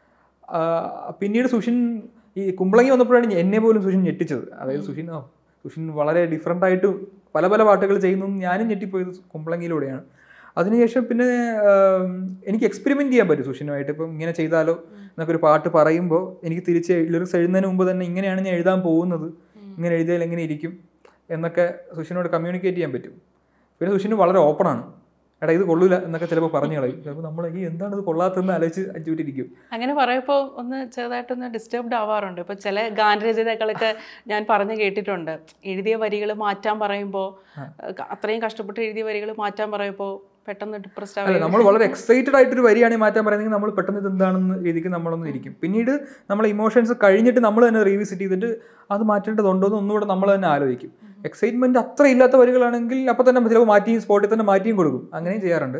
ആ, പിന്നീട് സുഷിൻ ഈ കുമ്പളങ്ങി വന്നപ്പോഴാണ് ഞ- എന്നെ പോലും സുഷിൻ ഞെട്ടിച്ചത് അതായത് സുഷിൻ ഓ സുഷിൻ വളരെ ഡിഫറെൻ്റ് ആയിട്ട് പല പല പാട്ടുകൾ ചെയ്യുന്നു ഞാനും ഞെട്ടിപ്പോയത് കുമ്പളങ്ങിയിലൂടെയാണ് അതിനുശേഷം പിന്നെ ആം, എനിക്ക് എക്സ്പെരിമെൻ്റ് ചെയ്യാൻ പറ്റും സുഷിനുമായിട്ട് ഇപ്പം ഇങ്ങനെ ചെയ്താലോ എന്നൊക്കെ ഒരു പാട്ട് പറയുമ്പോൾ എനിക്ക് തിരിച്ച് ലിറിക്സ് എഴുതുന്നതിന് മുമ്പ് തന്നെ ഇങ്ങനെയാണ് ഞാൻ എഴുതാൻ പോകുന്നത് ഇങ്ങനെ എഴുതിയാൽ എങ്ങനെ ഇരിക്കും എന്നൊക്കെ സുഷിനോട് കമ്മ്യൂണിക്കേറ്റ് ചെയ്യാൻ പറ്റും പിന്നെ സുഷിന് വളരെ ഓപ്പണാണ് എടാ ഇത് കൊള്ളൂല എന്നൊക്കെ ചിലപ്പോൾ പറഞ്ഞു കളയും ചിലപ്പോൾ നമ്മൾ ഈ എന്താണ് ഇത് കൊള്ളാത്തതെന്ന് ആലോചിച്ച് അഞ്ചുവിട്ടിരിക്കും അങ്ങനെ പറയുമ്പോൾ ഒന്ന് ചെറുതായിട്ടൊന്ന് ഡിസ്റ്റർബ്ഡ് ആവാറുണ്ട് ഇപ്പോൾ ചില ഗാനരചയിതാക്കളൊക്കെ ഞാൻ പറഞ്ഞു കേട്ടിട്ടുണ്ട് എഴുതിയ വരികൾ മാറ്റാൻ പറയുമ്പോൾ അത്രയും കഷ്ടപ്പെട്ട് എഴുതിയ വരികൾ മാറ്റാൻ പറയുമ്പോൾ പെട്ടെന്ന് ഡിപ്രസ്ഡ് അല്ല ആവുകയും നമ്മൾ വളരെ എക്സൈറ്റഡ് ആയിട്ടൊരു വരിയാണ് മാറ്റാൻ പറയുന്നത് നമ്മൾ പെട്ടെന്ന് ഇത് എന്താണെന്ന് രീതിക്ക് നമ്മളൊന്ന് ഇരിക്കും പിന്നീട് നമ്മളെ ഇമോഷൻസ് കഴിഞ്ഞിട്ട് നമ്മൾ തന്നെ റീവിസിറ്റ് ചെയ്തിട്ട് അത് മാറ്റേണ്ടതുണ്ടോ എന്ന് ഒന്നുകൂടെ നമ്മൾ തന്നെ ആലോചിക്കും എക്സൈറ്റ്മെന്റ് അത്ര ഇല്ലാത്ത വരികളാണെങ്കിൽ അപ്പോൾ തന്നെ ചിലപ്പോൾ മാറ്റിയും സ്പോട്ടിൽ തന്നെ മാറ്റിയും കൊടുക്കും അങ്ങനെയും ചെയ്യാറുണ്ട്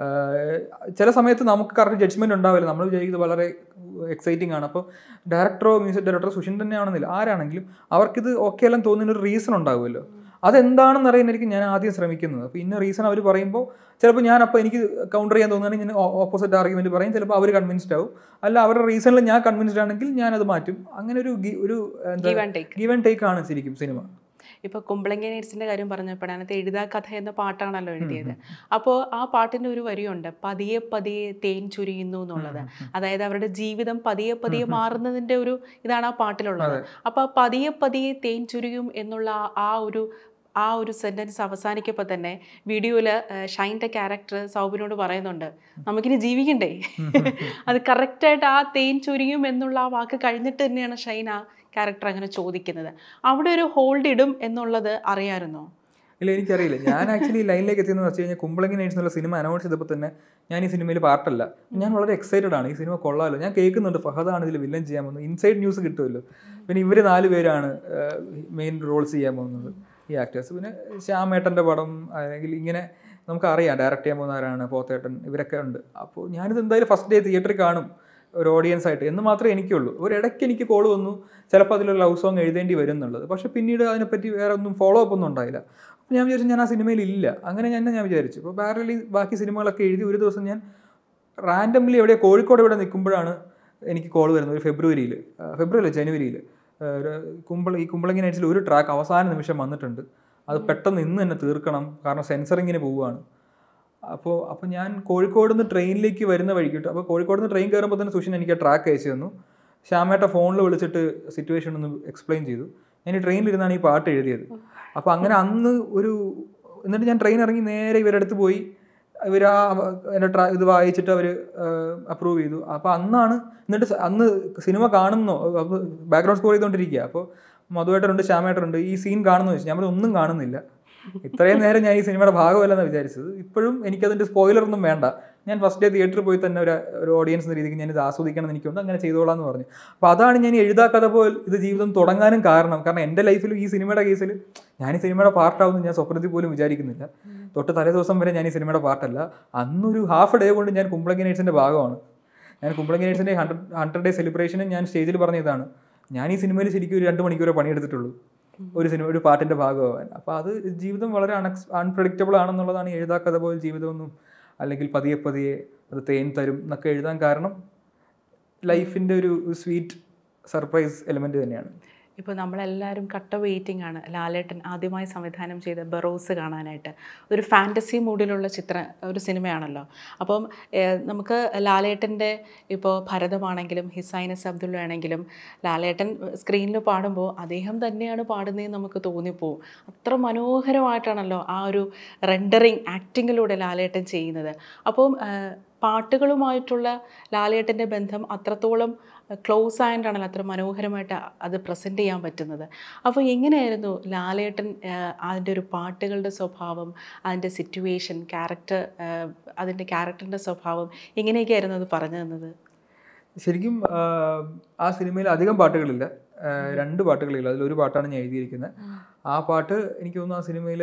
ആഹ് ചില സമയത്ത് നമുക്ക് കറക്റ്റ് ജഡ്ജ്മെന്റ് ഉണ്ടാവില്ല നമ്മൾ വിചാരിക്കുന്നത് വളരെ എക്സൈറ്റിംഗ് ആണ് അപ്പോൾ ഡയറക്ടറോ മ്യൂസിക് ഡയറക്ടറോ സുഷിൻ തന്നെയാണെന്നില്ല ആരാണെങ്കിലും അവർക്കിത് ഓക്കെ എല്ലാം തോന്നുന്ന ഒരു റീസൺ ഉണ്ടാവുമല്ലോ അതെന്താണെന്ന് അറിയാനായിരിക്കും ഞാൻ ആദ്യം ശ്രമിക്കുന്നത് അപ്പോൾ ഇന്ന റീസൺ അവർ പറയുമ്പോൾ ചിലപ്പോൾ ഞാൻ അപ്പോൾ എനിക്ക് കൗണ്ടർ ചെയ്യാൻ തോന്നുകയാണെങ്കിൽ ഞാൻ ഓപ്പോസിറ്റ് ആർഗ്യുമെന്റ് പറയും ചിലപ്പോൾ അവർ കൺവിൻസ്ഡ് ആവും അല്ല അവരുടെ റീസണിൽ ഞാൻ കൺവിൻസ്ഡ് ആണെങ്കിൽ ഞാൻ അത് മാറ്റും അങ്ങനെ ഒരു gi- ഒരു എന്താ give and take give and take ആണ് ശരിക്കും സിനിമ ഇപ്പോൾ കുമ്പളങ്ങ നേഴ്സിൻ്റെ കാര്യം പറഞ്ഞപ്പോൾ അതിനകത്ത് എഴുതാ കഥ എന്ന പാട്ടാണല്ലോ എഴുതിയത് അപ്പോൾ ആ പാട്ടിൻ്റെ ഒരു വരിയുണ്ട് പതിയെ പതിയെ തേൻ ചുരിയുന്നു എന്നുള്ളത് അതായത് അവരുടെ ജീവിതം പതിയെ പതിയെ മാറുന്നതിൻ്റെ ഒരു ഇതാണ് ആ പാട്ടിലുള്ളത് അപ്പോൾ ആ പതിയെ പതിയെ തേൻ ചുരിയും എന്നുള്ള ആ- ആ ഒരു ആ ഒരു സെൻറ്റൻസ് അവസാനിക്കപ്പോൾ തന്നെ വീഡിയോയിൽ ഷൈൻ്റെ ക്യാരക്ടർ സൗബിനോട് പറയുന്നുണ്ട് നമുക്കിനി ജീവിക്കണ്ടേ അത് കറക്റ്റായിട്ട് ആ തേൻ ചുരിയും എന്നുള്ള ആ വാക്ക് കഴിഞ്ഞിട്ട് തന്നെയാണ് ഷൈൻ ആ ക്യാരക്ടർ അങ്ങനെ ചോദിക്കുന്നത് അവിടെ ഒരു ഹോൾഡ് ഇടും എന്നുള്ളത് അറിയാമായിരുന്നോ ഇല്ല എനിക്കറിയില്ല ഞാൻ ആക്ച്വലി ലൈനിലേക്ക് എത്തിയെന്ന് വെച്ച് കഴിഞ്ഞാൽ കുമ്പളങ്ങി നൈറ്റ്സ് എന്നുള്ള സിനിമ അനൗൺസ് ചെയ്തപ്പോൾ തന്നെ ഞാൻ ഈ സിനിമയിൽ പാർട്ടല്ല ഞാൻ വളരെ എക്സൈറ്റഡ് ആണ് ഈ സിനിമ കൊള്ളാമല്ലോ ഞാൻ കേൾക്കുന്നുണ്ട് ഫഹദാണ് ഇതിൽ വില്ലൻ ചെയ്യാൻ പോകുന്നത് ഇൻസൈഡ് ന്യൂസ് കിട്ടുമല്ലോ പിന്നെ ഇവർ നാല് പേരാണ് മെയിൻ റോൾസ് ചെയ്യാൻ പോകുന്നത് ഈ ആക്ടേഴ്സ് പിന്നെ ശ്യാമേട്ടൻ്റെ പടം അല്ലെങ്കിൽ ഇങ്ങനെ നമുക്കറിയാം ഡയറക്റ്റ് ചെയ്യാൻ പോകുന്ന ആരാണ് പോത്തേട്ടൻ ഇവരൊക്കെ ഉണ്ട് അപ്പോൾ ഞാനിത് എന്തായാലും ഫസ്റ്റ് ഡേ തിയേറ്ററിൽ കാണും ഒരു ഓഡിയൻസ് ആയിട്ട് എന്ന് മാത്രമേ എനിക്കുള്ളൂ ഒരു ഇടയ്ക്ക് എനിക്ക് കോൾ വന്നു ചിലപ്പോൾ അതിലൊരു ലവ് സോങ് എഴുതേണ്ടി വരും എന്നുള്ളത് പക്ഷേ പിന്നീട് അതിനെപ്പറ്റി വേറെ ഒന്നും ഫോളോ അപ്പ് ഒന്നും ഉണ്ടായില്ല അപ്പോൾ ഞാൻ വിചാരിച്ചു ഞാൻ ആ സിനിമയിൽ ഇല്ല അങ്ങനെ ഞാൻ ഞാൻ വിചാരിച്ചു അപ്പോൾ പാരലി ബാക്കി സിനിമകളൊക്കെ എഴുതി ഒരു ദിവസം ഞാൻ റാൻഡംലി എവിടെ കോഴിക്കോട് ഇവിടെ നിൽക്കുമ്പോഴാണ് എനിക്ക് കോൾ വരുന്നത് ഒരു ഫെബ്രുവരിയിൽ ഫെബ്രുവരി ജനുവരിയിൽ കുമ്പള ഈ കുമ്പളങ്ങി നൈറ്റ്സിൽ ഒരു ട്രാക്ക് അവസാന നിമിഷം വന്നിട്ടുണ്ട് അത് പെട്ടെന്ന് ഇന്ന് തന്നെ തീർക്കണം കാരണം സെൻസറിങ്ങിന് പോവുകയാണ് അപ്പോൾ അപ്പോൾ ഞാൻ കോഴിക്കോട് നിന്ന് ട്രെയിനിലേക്ക് വരുന്ന വഴിക്കിട്ട് അപ്പോൾ കോഴിക്കോട് നിന്ന് ട്രെയിൻ കയറുമ്പോൾ തന്നെ സുഷിൻ എനിക്ക് ആ ട്രാക്ക് അയച്ചു തന്നു ശ്യാമേട്ട ഫോണിൽ വിളിച്ചിട്ട് സിറ്റുവേഷൻ ഒന്ന് എക്സ്പ്ലെയിൻ ചെയ്തു ഞാൻ ഈ ട്രെയിനിലിരുന്നാണ് ഈ പാട്ട് എഴുതിയത് അപ്പോൾ അങ്ങനെ അന്ന് ഒരു എന്നിട്ട് ഞാൻ ട്രെയിൻ ഇറങ്ങി നേരെ ഇവരുടെ അടുത്ത് പോയി ഇവർ ആ എൻ്റെ ട്രാ ഇത് വായിച്ചിട്ട് അവർ അപ്രൂവ് ചെയ്തു അപ്പോൾ അന്നാണ് എന്നിട്ട് സ- അന്ന് സിനിമ കാണുന്നോ ബാക്ക്ഗ്രൗണ്ട് സ്കോർ ചെയ്തുകൊണ്ടിരിക്കുക അപ്പോൾ മധുവേട്ടനുണ്ട് ശ്യാമേട്ടനുണ്ട് ഈ സീൻ കാണുന്നു വെച്ചു ഞാൻ പറഞ്ഞു, ഒന്നും കാണുന്നില്ല ഇത്രയും നേരം ഞാൻ ഈ സിനിമയുടെ ഭാഗമല്ലെന്നാണ് വിചാരിച്ചത് ഇപ്പോഴും എനിക്കതിൻ്റെ സ്പോയിലർ ഒന്നും വേണ്ട ഞാൻ ഫസ്റ്റ് ഡേ തിയേറ്ററിൽ പോയി തന്നെ ഒരു ഒരു ഓഡിയൻസ് എന്ന രീതിക്ക് ഞാൻ ഇത് ആസ്വദിക്കണം എന്ന് എനിക്കുണ്ട് അങ്ങനെ ചെയ്തോളാം എന്ന് പറഞ്ഞു അപ്പോൾ അതാണ് ഞാൻ ഈ എഴുതാ കഥ പോൽ ഇത് ജീവിതം തുടങ്ങാനും കാരണം കാരണം എൻ്റെ ലൈഫിൽ ഈ സിനിമയുടെ കേസിൽ ഞാൻ ഈ സിനിമയുടെ പാർട്ടാവുമെന്ന് ഞാൻ സ്വപ്നത്തിൽ പോലും വിചാരിക്കുന്നില്ല തൊട്ട് തലേ ദിവസം വരെ ഞാൻ ഈ സിനിമയുടെ പാർട്ടല്ല അന്നൊരു ഹാഫ് ഡേ കൊണ്ട് ഞാൻ കുമ്പളങ്ങി നൈറ്റ്സിൻ്റെ ഭാഗമാണ് ഞാൻ കുമ്പളങ്ങി നൈറ്റ്സിൻ്റെ ഹൺഡ്രഡ് ഹൺഡ്രഡ് ഡേ സെലിബ്രേഷനും ഞാൻ സ്റ്റേജിൽ പറഞ്ഞ ഇതാണ് ഞാൻ ഈ സിനിമയിൽ ശരിക്കും ഒരു രണ്ട് മണിക്കൂറേ പണിയെടുത്തിട്ടുള്ളൂ ഒരു സിനിമ ഒരു പാട്ടിൻ്റെ ഭാഗമാവാൻ അപ്പോൾ അത് ജീവിതം വളരെ അൺഎക്സ് അൺപ്രഡിക്റ്റബിൾ ആണെന്നുള്ളതാണ് ഈ എഴുതാ കഥ പോലെ ജീവിതമൊന്നും അല്ലെങ്കിൽ പതിയെ പതിയെ അത് തേൻ തരും എന്നൊക്കെ എഴുതാൻ കാരണം ലൈഫിൻ്റെ ഒരു സ്വീറ്റ് സർപ്രൈസ് എലിമെൻ്റ് തന്നെയാണ് ഇപ്പോൾ നമ്മളെല്ലാവരും കട്ട വെയിറ്റിംഗ് ആണ് ലാലേട്ടൻ ആദ്യമായി സംവിധാനം ചെയ്ത ബറോസ് കാണാനായിട്ട് ഒരു ഫാൻറ്റസി മൂഡിലുള്ള ചിത്ര ഒരു സിനിമയാണല്ലോ അപ്പം ഏഹ്, നമുക്ക് ലാലേട്ടൻ്റെ ഇപ്പോൾ ഭരതമാണെങ്കിലും ഹിസൈനസ് അബ്ദുള്ള ആണെങ്കിലും ലാലേട്ടൻ സ്ക്രീനിൽ പാടുമ്പോൾ അദ്ദേഹം തന്നെയാണ് പാടുന്നതെന്ന് നമുക്ക് തോന്നിപ്പോവും അത്ര മനോഹരമായിട്ടാണല്ലോ ആ ഒരു റെൻഡറിങ് ആക്ടിങ്ങിലൂടെ ലാലേട്ടൻ ചെയ്യുന്നത് അപ്പം ഏഹ്, പാട്ടുകളുമായിട്ടുള്ള ലാലേട്ടൻ്റെ ബന്ധം അത്രത്തോളം ക്ലോസ് ആയിട്ടാണല്ലോ അത്ര മനോഹരമായിട്ട് അത് പ്രസൻറ്റ് ചെയ്യാൻ പറ്റുന്നത് അപ്പോൾ എങ്ങനെയായിരുന്നു ലാലേട്ടൻ ആഹ്, അതിൻ്റെ ഒരു പാട്ടുകളുടെ സ്വഭാവം അതിൻ്റെ സിറ്റുവേഷൻ ക്യാരക്ടർ അതിൻ്റെ ക്യാരക്ടറിൻ്റെ സ്വഭാവം എങ്ങനെയൊക്കെയായിരുന്നു അത് പറഞ്ഞു തന്നത് ശരിക്കും ആ, ആ സിനിമയിൽ അധികം പാട്ടുകളില്ല ആ, രണ്ട് പാട്ടുകളില്ല അതിലൊരു പാട്ടാണ് ഞാൻ എഴുതിയിരിക്കുന്നത് ആ പാട്ട് എനിക്ക് തോന്നുന്നു ആ സിനിമയിൽ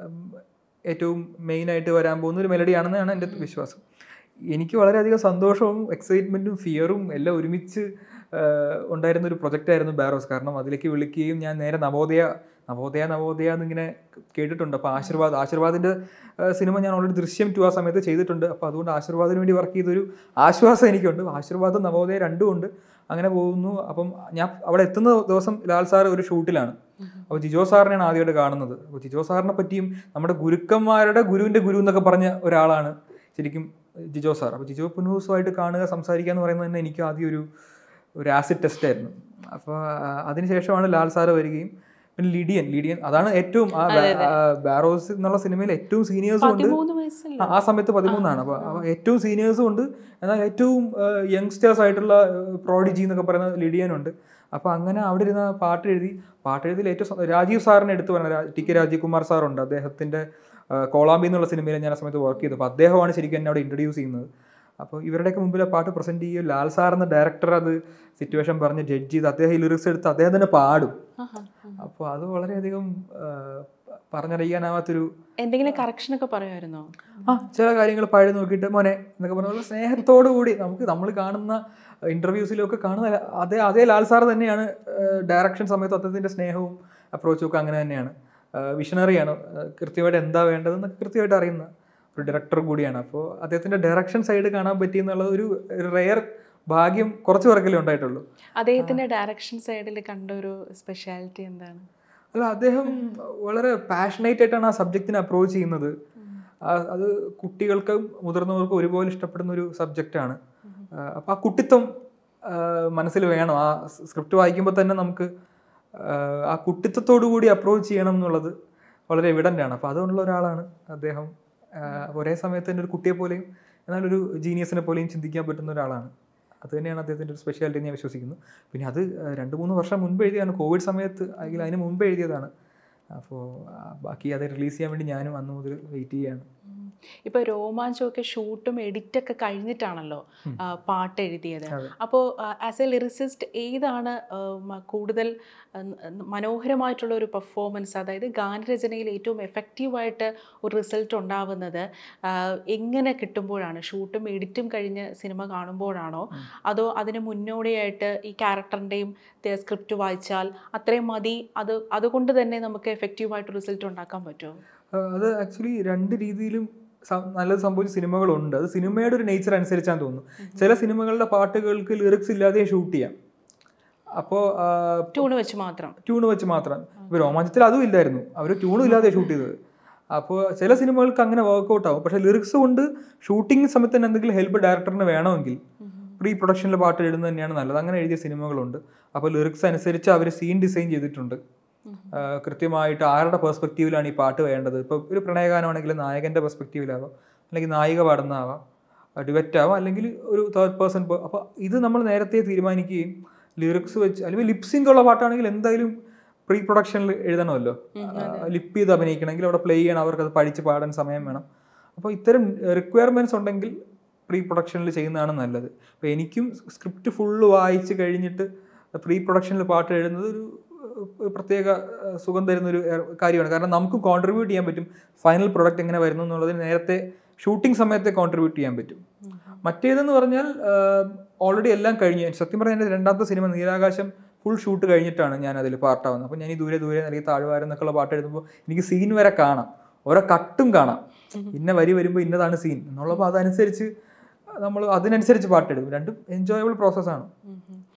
ഏറ്റവും മെയിനായിട്ട് വരാൻ പോകുന്ന ഒരു മെലഡിയാണെന്നാണ് എൻ്റെ വിശ്വാസം എനിക്ക് വളരെയധികം സന്തോഷവും എക്സൈറ്റ്മെൻറ്റും ഫിയറും എല്ലാം ഒരുമിച്ച് ആ, ഉണ്ടായിരുന്ന ഒരു പ്രൊജക്റ്റായിരുന്നു ബാരോസ് കാരണം അതിലേക്ക് വിളിക്കുകയും ഞാൻ നേരെ നവോദയ നവോദയ നവോദയ എന്നിങ്ങനെ കേട്ടിട്ടുണ്ട് അപ്പോൾ ആശീർവാദ് ആശീർവാദിൻ്റെ ആ, സിനിമ ഞാൻ ഓൾറെഡി ദൃശ്യം ടു ആ സമയത്ത് ചെയ്തിട്ടുണ്ട് അപ്പോൾ അതുകൊണ്ട് ആശീർവാദിന് വേണ്ടി വർക്ക് ചെയ്തൊരു ആശ്വാസം എനിക്കുണ്ട് ആശീർവാദം നവോദയ രണ്ടും ഉണ്ട് അങ്ങനെ പോകുന്നു അപ്പം ഞാൻ അവിടെ എത്തുന്ന ദിവസം ലാൽ സാർ ഒരു ഷൂട്ടിലാണ് അപ്പോൾ ജിജോ സാറിനെയാണ് ആദ്യമായിട്ട് കാണുന്നത് അപ്പോൾ ജിജോ സാറിനെ പറ്റിയും നമ്മുടെ ഗുരുക്കന്മാരുടെ ഗുരുവിൻ്റെ ഗുരു എന്നൊക്കെ പറഞ്ഞ ഒരാളാണ് ശരിക്കും ജിജോ സാർ അപ്പോൾ ജിജോ പുനൂസുമായിട്ട് കാണുക സംസാരിക്കുക എന്ന് പറയുന്നത് തന്നെ എനിക്ക് ആദ്യം ഒരു ഒരു ആസിഡ് ടെസ്റ്റ് ആയിരുന്നു അപ്പോൾ അതിനുശേഷമാണ് ലാൽ സാറ് വരികയും പിന്നെ ലിഡിയൻ ലിഡിയൻ അതാണ് ഏറ്റവും ആ ബാ- ആ ബാറോസ് എന്നുള്ള സിനിമയിൽ ഏറ്റവും സീനിയേഴ്സും ഉണ്ട് പതിമൂന്ന് വയസ്സല്ലേ ആ- ആ സമയത്ത് പതിമൂന്നാണ് അപ്പോൾ ഏറ്റവും സീനിയേഴ്സും ഉണ്ട് എന്നാൽ ഏറ്റവും യങ്സ്റ്റേഴ്സ് ആയിട്ടുള്ള പ്രോഡിജി എന്നൊക്കെ പറയുന്ന ലിഡിയനുണ്ട് അപ്പോൾ അങ്ങനെ അവിടെ ഇരുന്ന പാട്ട് എഴുതി പാട്ട് എഴുതിയിൽ ഏറ്റവും സ- രാജീവ് സാറിനെ എടുത്തു പറഞ്ഞ ടി കെ രാജീവ് കുമാർ സാറുണ്ട് അദ്ദേഹത്തിൻ്റെ കോളാമ്പി എന്നുള്ള സിനിമയിൽ ഞാൻ ആ സമയത്ത് വർക്ക് ചെയ്തു അപ്പോൾ അദ്ദേഹമാണ് ശരിക്കും എന്നെ അവിടെ ഇൻട്രൊഡ്യൂസ് ചെയ്യുന്നത് അപ്പോൾ ഇവരുടെയൊക്കെ മുമ്പിൽ ആ പാട്ട് പ്രസൻറ്റ് ചെയ്യും ലാൽ സാർ എന്ന ഡയറക്ടർ അത് സിറ്റുവേഷൻ പറഞ്ഞ് ജഡ്ജ് ചെയ്ത് അദ്ദേഹം ലിറിക്സ് എടുത്ത് അദ്ദേഹം തന്നെ പാടും ആഹാ. അപ്പോൾ അത് വളരെയധികം ആ, പറഞ്ഞറിയാനാവാത്തൊരു എന്തെങ്കിലും കറക്ഷനൊക്കെ പറയുമായിരുന്നോ ആ ചില കാര്യങ്ങൾ പഴയ നോക്കിയിട്ട് മോനെ എന്നൊക്കെ പറഞ്ഞ പോലെ സ്നേഹത്തോടു കൂടി നമുക്ക് നമ്മൾ കാണുന്ന ഇൻ്റർവ്യൂസിലൊക്കെ കാണുന്ന ല- അതേ അതേ ലാൽ സാർ തന്നെയാണ് ഡയറക്ഷൻ സമയത്ത് അദ്ദേഹത്തിൻ്റെ സ്നേഹവും അപ്രോച്ചും ഒക്കെ അങ്ങനെ തന്നെയാണ് വിഷണറിയാണ് കൃത്യമായിട്ട് എന്താ വേണ്ടതെന്നൊക്കെ കൃത്യമായിട്ട് അറിയുന്ന ഒരു ഡയറക്ടർ കൂടിയാണ് അപ്പോൾ അദ്ദേഹത്തിൻ്റെ ഡയറക്ഷൻ സൈഡ് കാണാൻ പറ്റിയെന്നുള്ളത് ഒരു റെയർ ഭാഗ്യം കുറച്ച് പേർക്കല്ലേ ഉണ്ടായിട്ടുള്ളൂ അദ്ദേഹത്തിന്റെ ഡയറക്ഷൻ സൈഡിൽ കണ്ട ഒരു സ്പെഷ്യാലിറ്റി എന്താണ് അല്ല അദ്ദേഹം വളരെ പാഷനേറ്റ് ആയിട്ടാണ് ആ സബ്ജക്റ്റിനെ അപ്രോച്ച് ചെയ്യുന്നത് ആ- അത് കുട്ടികൾക്കും മുതിർന്നവർക്കും ഒരുപോലെ ഇഷ്ടപ്പെടുന്ന ഒരു സബ്ജക്റ്റാണ് അപ്പം ആ കുട്ടിത്വം ആ, മനസ്സിൽ വേണം ആ സ്ക്രിപ്റ്റ് വായിക്കുമ്പോൾ തന്നെ നമുക്ക് ആ, ആ കുട്ടിത്വത്തോടു കൂടി അപ്രോച്ച് ചെയ്യണം എന്നുള്ളത് വളരെ എവിഡൻ്റ് ആണ് അപ്പോൾ അതുകൊണ്ടുള്ള ഒരാളാണ് അദ്ദേഹം ആ, ഒരേ സമയത്ത് തന്നെ ഒരു കുട്ടിയെ പോലെയും എന്നാൽ ഒരു ജീനിയസിനെ പോലെയും ചിന്തിക്കാൻ പറ്റുന്ന ഒരാളാണ് അത് തന്നെയാണ് അദ്ദേഹത്തിൻ്റെ ഒരു സ്പെഷ്യാലിറ്റി എന്ന് ഞാൻ വിശ്വസിക്കുന്നു പിന്നെ അത് ആ, രണ്ട് മൂന്ന് വർഷം മുൻപ് എഴുതിയതാണ് കോവിഡ് സമയത്ത് അല്ലെങ്കിൽ അതിന് മുൻപ് എഴുതിയതാണ് അപ്പോൾ ബാക്കി അത് റിലീസ് ചെയ്യാൻ വേണ്ടി ഞാനും അന്ന് മുതൽ വെയിറ്റ് ചെയ്യാണ് ഇപ്പൊ രോമാഞ്ചമൊക്കെ ഷൂട്ടും എഡിറ്റൊക്കെ കഴിഞ്ഞിട്ടാണല്ലോ ആ, പാട്ട് എഴുതിയത് അതെ. അപ്പോൾ ആസ് എ ലിറിസിസ്റ്റ് ഏതാണ് ആ, മ- കൂടുതൽ ആ, ന- മനോഹരമായിട്ടുള്ള ഒരു പെർഫോമൻസ് അതായത് ഗാനരചനയിൽ ഏറ്റവും എഫക്റ്റീവായിട്ട് ഒരു റിസൾട്ട് ഉണ്ടാവുന്നത് ആ, എങ്ങനെ കിട്ടുമ്പോഴാണ് ഷൂട്ടും എഡിറ്റും കഴിഞ്ഞ് സിനിമ കാണുമ്പോഴാണോ അതോ അതിന് മുന്നോടിയായിട്ട് ഈ ക്യാരക്ടറിൻ്റെയും സ്ക്രിപ്റ്റ് വായിച്ചാൽ അത്രയും മതി അത് അതുകൊണ്ട് തന്നെ നമുക്ക് എഫക്റ്റീവായിട്ട് റിസൾട്ട് ഉണ്ടാക്കാൻ പറ്റുമോ ആ, അത് ആക്ച്വലി രണ്ട് രീതിയിലും സം- നല്ലത് സംഭവിച്ച സിനിമകളുണ്ട് അത് സിനിമയുടെ ഒരു നേച്ചർ അനുസരിച്ചാന്ന് തോന്നുന്നു ചില സിനിമകളുടെ പാട്ടുകൾക്ക് ലിറിക്സ് ഇല്ലാതെ ഷൂട്ട് ചെയ്യാം അപ്പോൾ ട്യൂണ് വെച്ച് മാത്രം ട്യൂണ് വെച്ച് മാത്രം ഇപ്പോൾ രോമാഞ്ചത്തിൽ അതും ഇല്ലായിരുന്നു അവർ ട്യൂണും ഇല്ലാതെ ഷൂട്ട് ചെയ്തത് അപ്പോൾ ചില സിനിമകൾക്ക് അങ്ങനെ വർക്കൗട്ട് ആവും പക്ഷേ ലിറിക്സ് കൊണ്ട് ഷൂട്ടിംഗ് സമയത്ത് തന്നെ എന്തെങ്കിലും ഹെൽപ്പ് ഡയറക്ടറിന് വേണമെങ്കിൽ പ്രീ പ്രൊഡക്ഷനിൽ പാട്ട് എഴുതുന്നത് തന്നെയാണ് നല്ലത് അങ്ങനെ എഴുതിയ സിനിമകളുണ്ട് അപ്പോൾ ലിറിക്സ് അനുസരിച്ച് അവർ സീൻ ഡിസൈൻ ചെയ്തിട്ടുണ്ട് ആ, കൃത്യമായിട്ട് ആരുടെ പെർസ്പെക്റ്റീവിലാണ് ഈ പാട്ട് വേണ്ടത് ഇപ്പോൾ ഒരു പ്രണയഗാനമാണെങ്കിൽ നായകൻ്റെ പെർസ്പെക്റ്റീവിലാവാം അല്ലെങ്കിൽ നായിക പാടുന്നതാവാം ഡിവറ്റ് ആവാം അല്ലെങ്കിൽ ഒരു തേർഡ് പേഴ്സൺ അപ്പോൾ ഇത് നമ്മൾ നേരത്തെ തീരുമാനിക്കുകയും ലിറിക്സ് വെച്ച് അല്ലെങ്കിൽ ലിപ്സിംഗ് ഉള്ള പാട്ടാണെങ്കിൽ എന്തായാലും പ്രീ പ്രൊഡക്ഷനിൽ എഴുതണമല്ലോ ലിപ്പ് ചെയ്ത് അഭിനയിക്കണമെങ്കിൽ അവിടെ പ്ലേ ചെയ്യണം അവർക്ക് അത് പഠിച്ച് പാടാൻ സമയം വേണം അപ്പോൾ ഇത്തരം റിക്വയർമെൻറ്റ്സ് ഉണ്ടെങ്കിൽ പ്രീ പ്രൊഡക്ഷനിൽ ചെയ്യുന്നതാണ് നല്ലത് അപ്പോൾ എനിക്കും സ്ക്രിപ്റ്റ് ഫുള്ള് വായിച്ച് കഴിഞ്ഞിട്ട് പ്രീ പ്രൊഡക്ഷനിൽ പാട്ട് എഴുതുന്നത് ഒരു ഒരു പ്രത്യേക ഏഹ്, സുഖം തരുന്ന ഒരു കാര്യമാണ് കാരണം നമുക്ക് കോൺട്രിബ്യൂട്ട് ചെയ്യാൻ പറ്റും ഫൈനൽ പ്രൊഡക്റ്റ് എങ്ങനെ വരുന്നു എന്നുള്ളത് നേരത്തെ ഷൂട്ടിംഗ് സമയത്തെ കോൺട്രിബ്യൂട്ട് ചെയ്യാൻ പറ്റും മറ്റേതെന്ന് പറഞ്ഞാൽ ഓൾറെഡി എല്ലാം കഴിഞ്ഞ് സത്യം പറഞ്ഞാൽ എൻ്റെ രണ്ടാമത്തെ സിനിമ നീരാകാശം ഫുൾ ഷൂട്ട് കഴിഞ്ഞിട്ടാണ് ഞാൻ അതിൽ പാർട്ടാവുന്നത് അപ്പോൾ ഞാൻ ഈ ദൂരെ ദൂരെ നൽകി താഴ്വാരം എന്നൊക്കെയുള്ള പാട്ട് എഴുതുമ്പോൾ എനിക്ക് സീൻ വരെ കാണാം ഓരോ കട്ടും കാണാം ഇന്ന വരി വരുമ്പോൾ ഇന്നതാണ് സീൻ എന്നുള്ളപ്പോൾ അതനുസരിച്ച് നമ്മൾ അതിനനുസരിച്ച് പാട്ടെടുക്കും രണ്ടും എൻജോയബിൾ പ്രോസസ്സാണ് ഉം ഉം.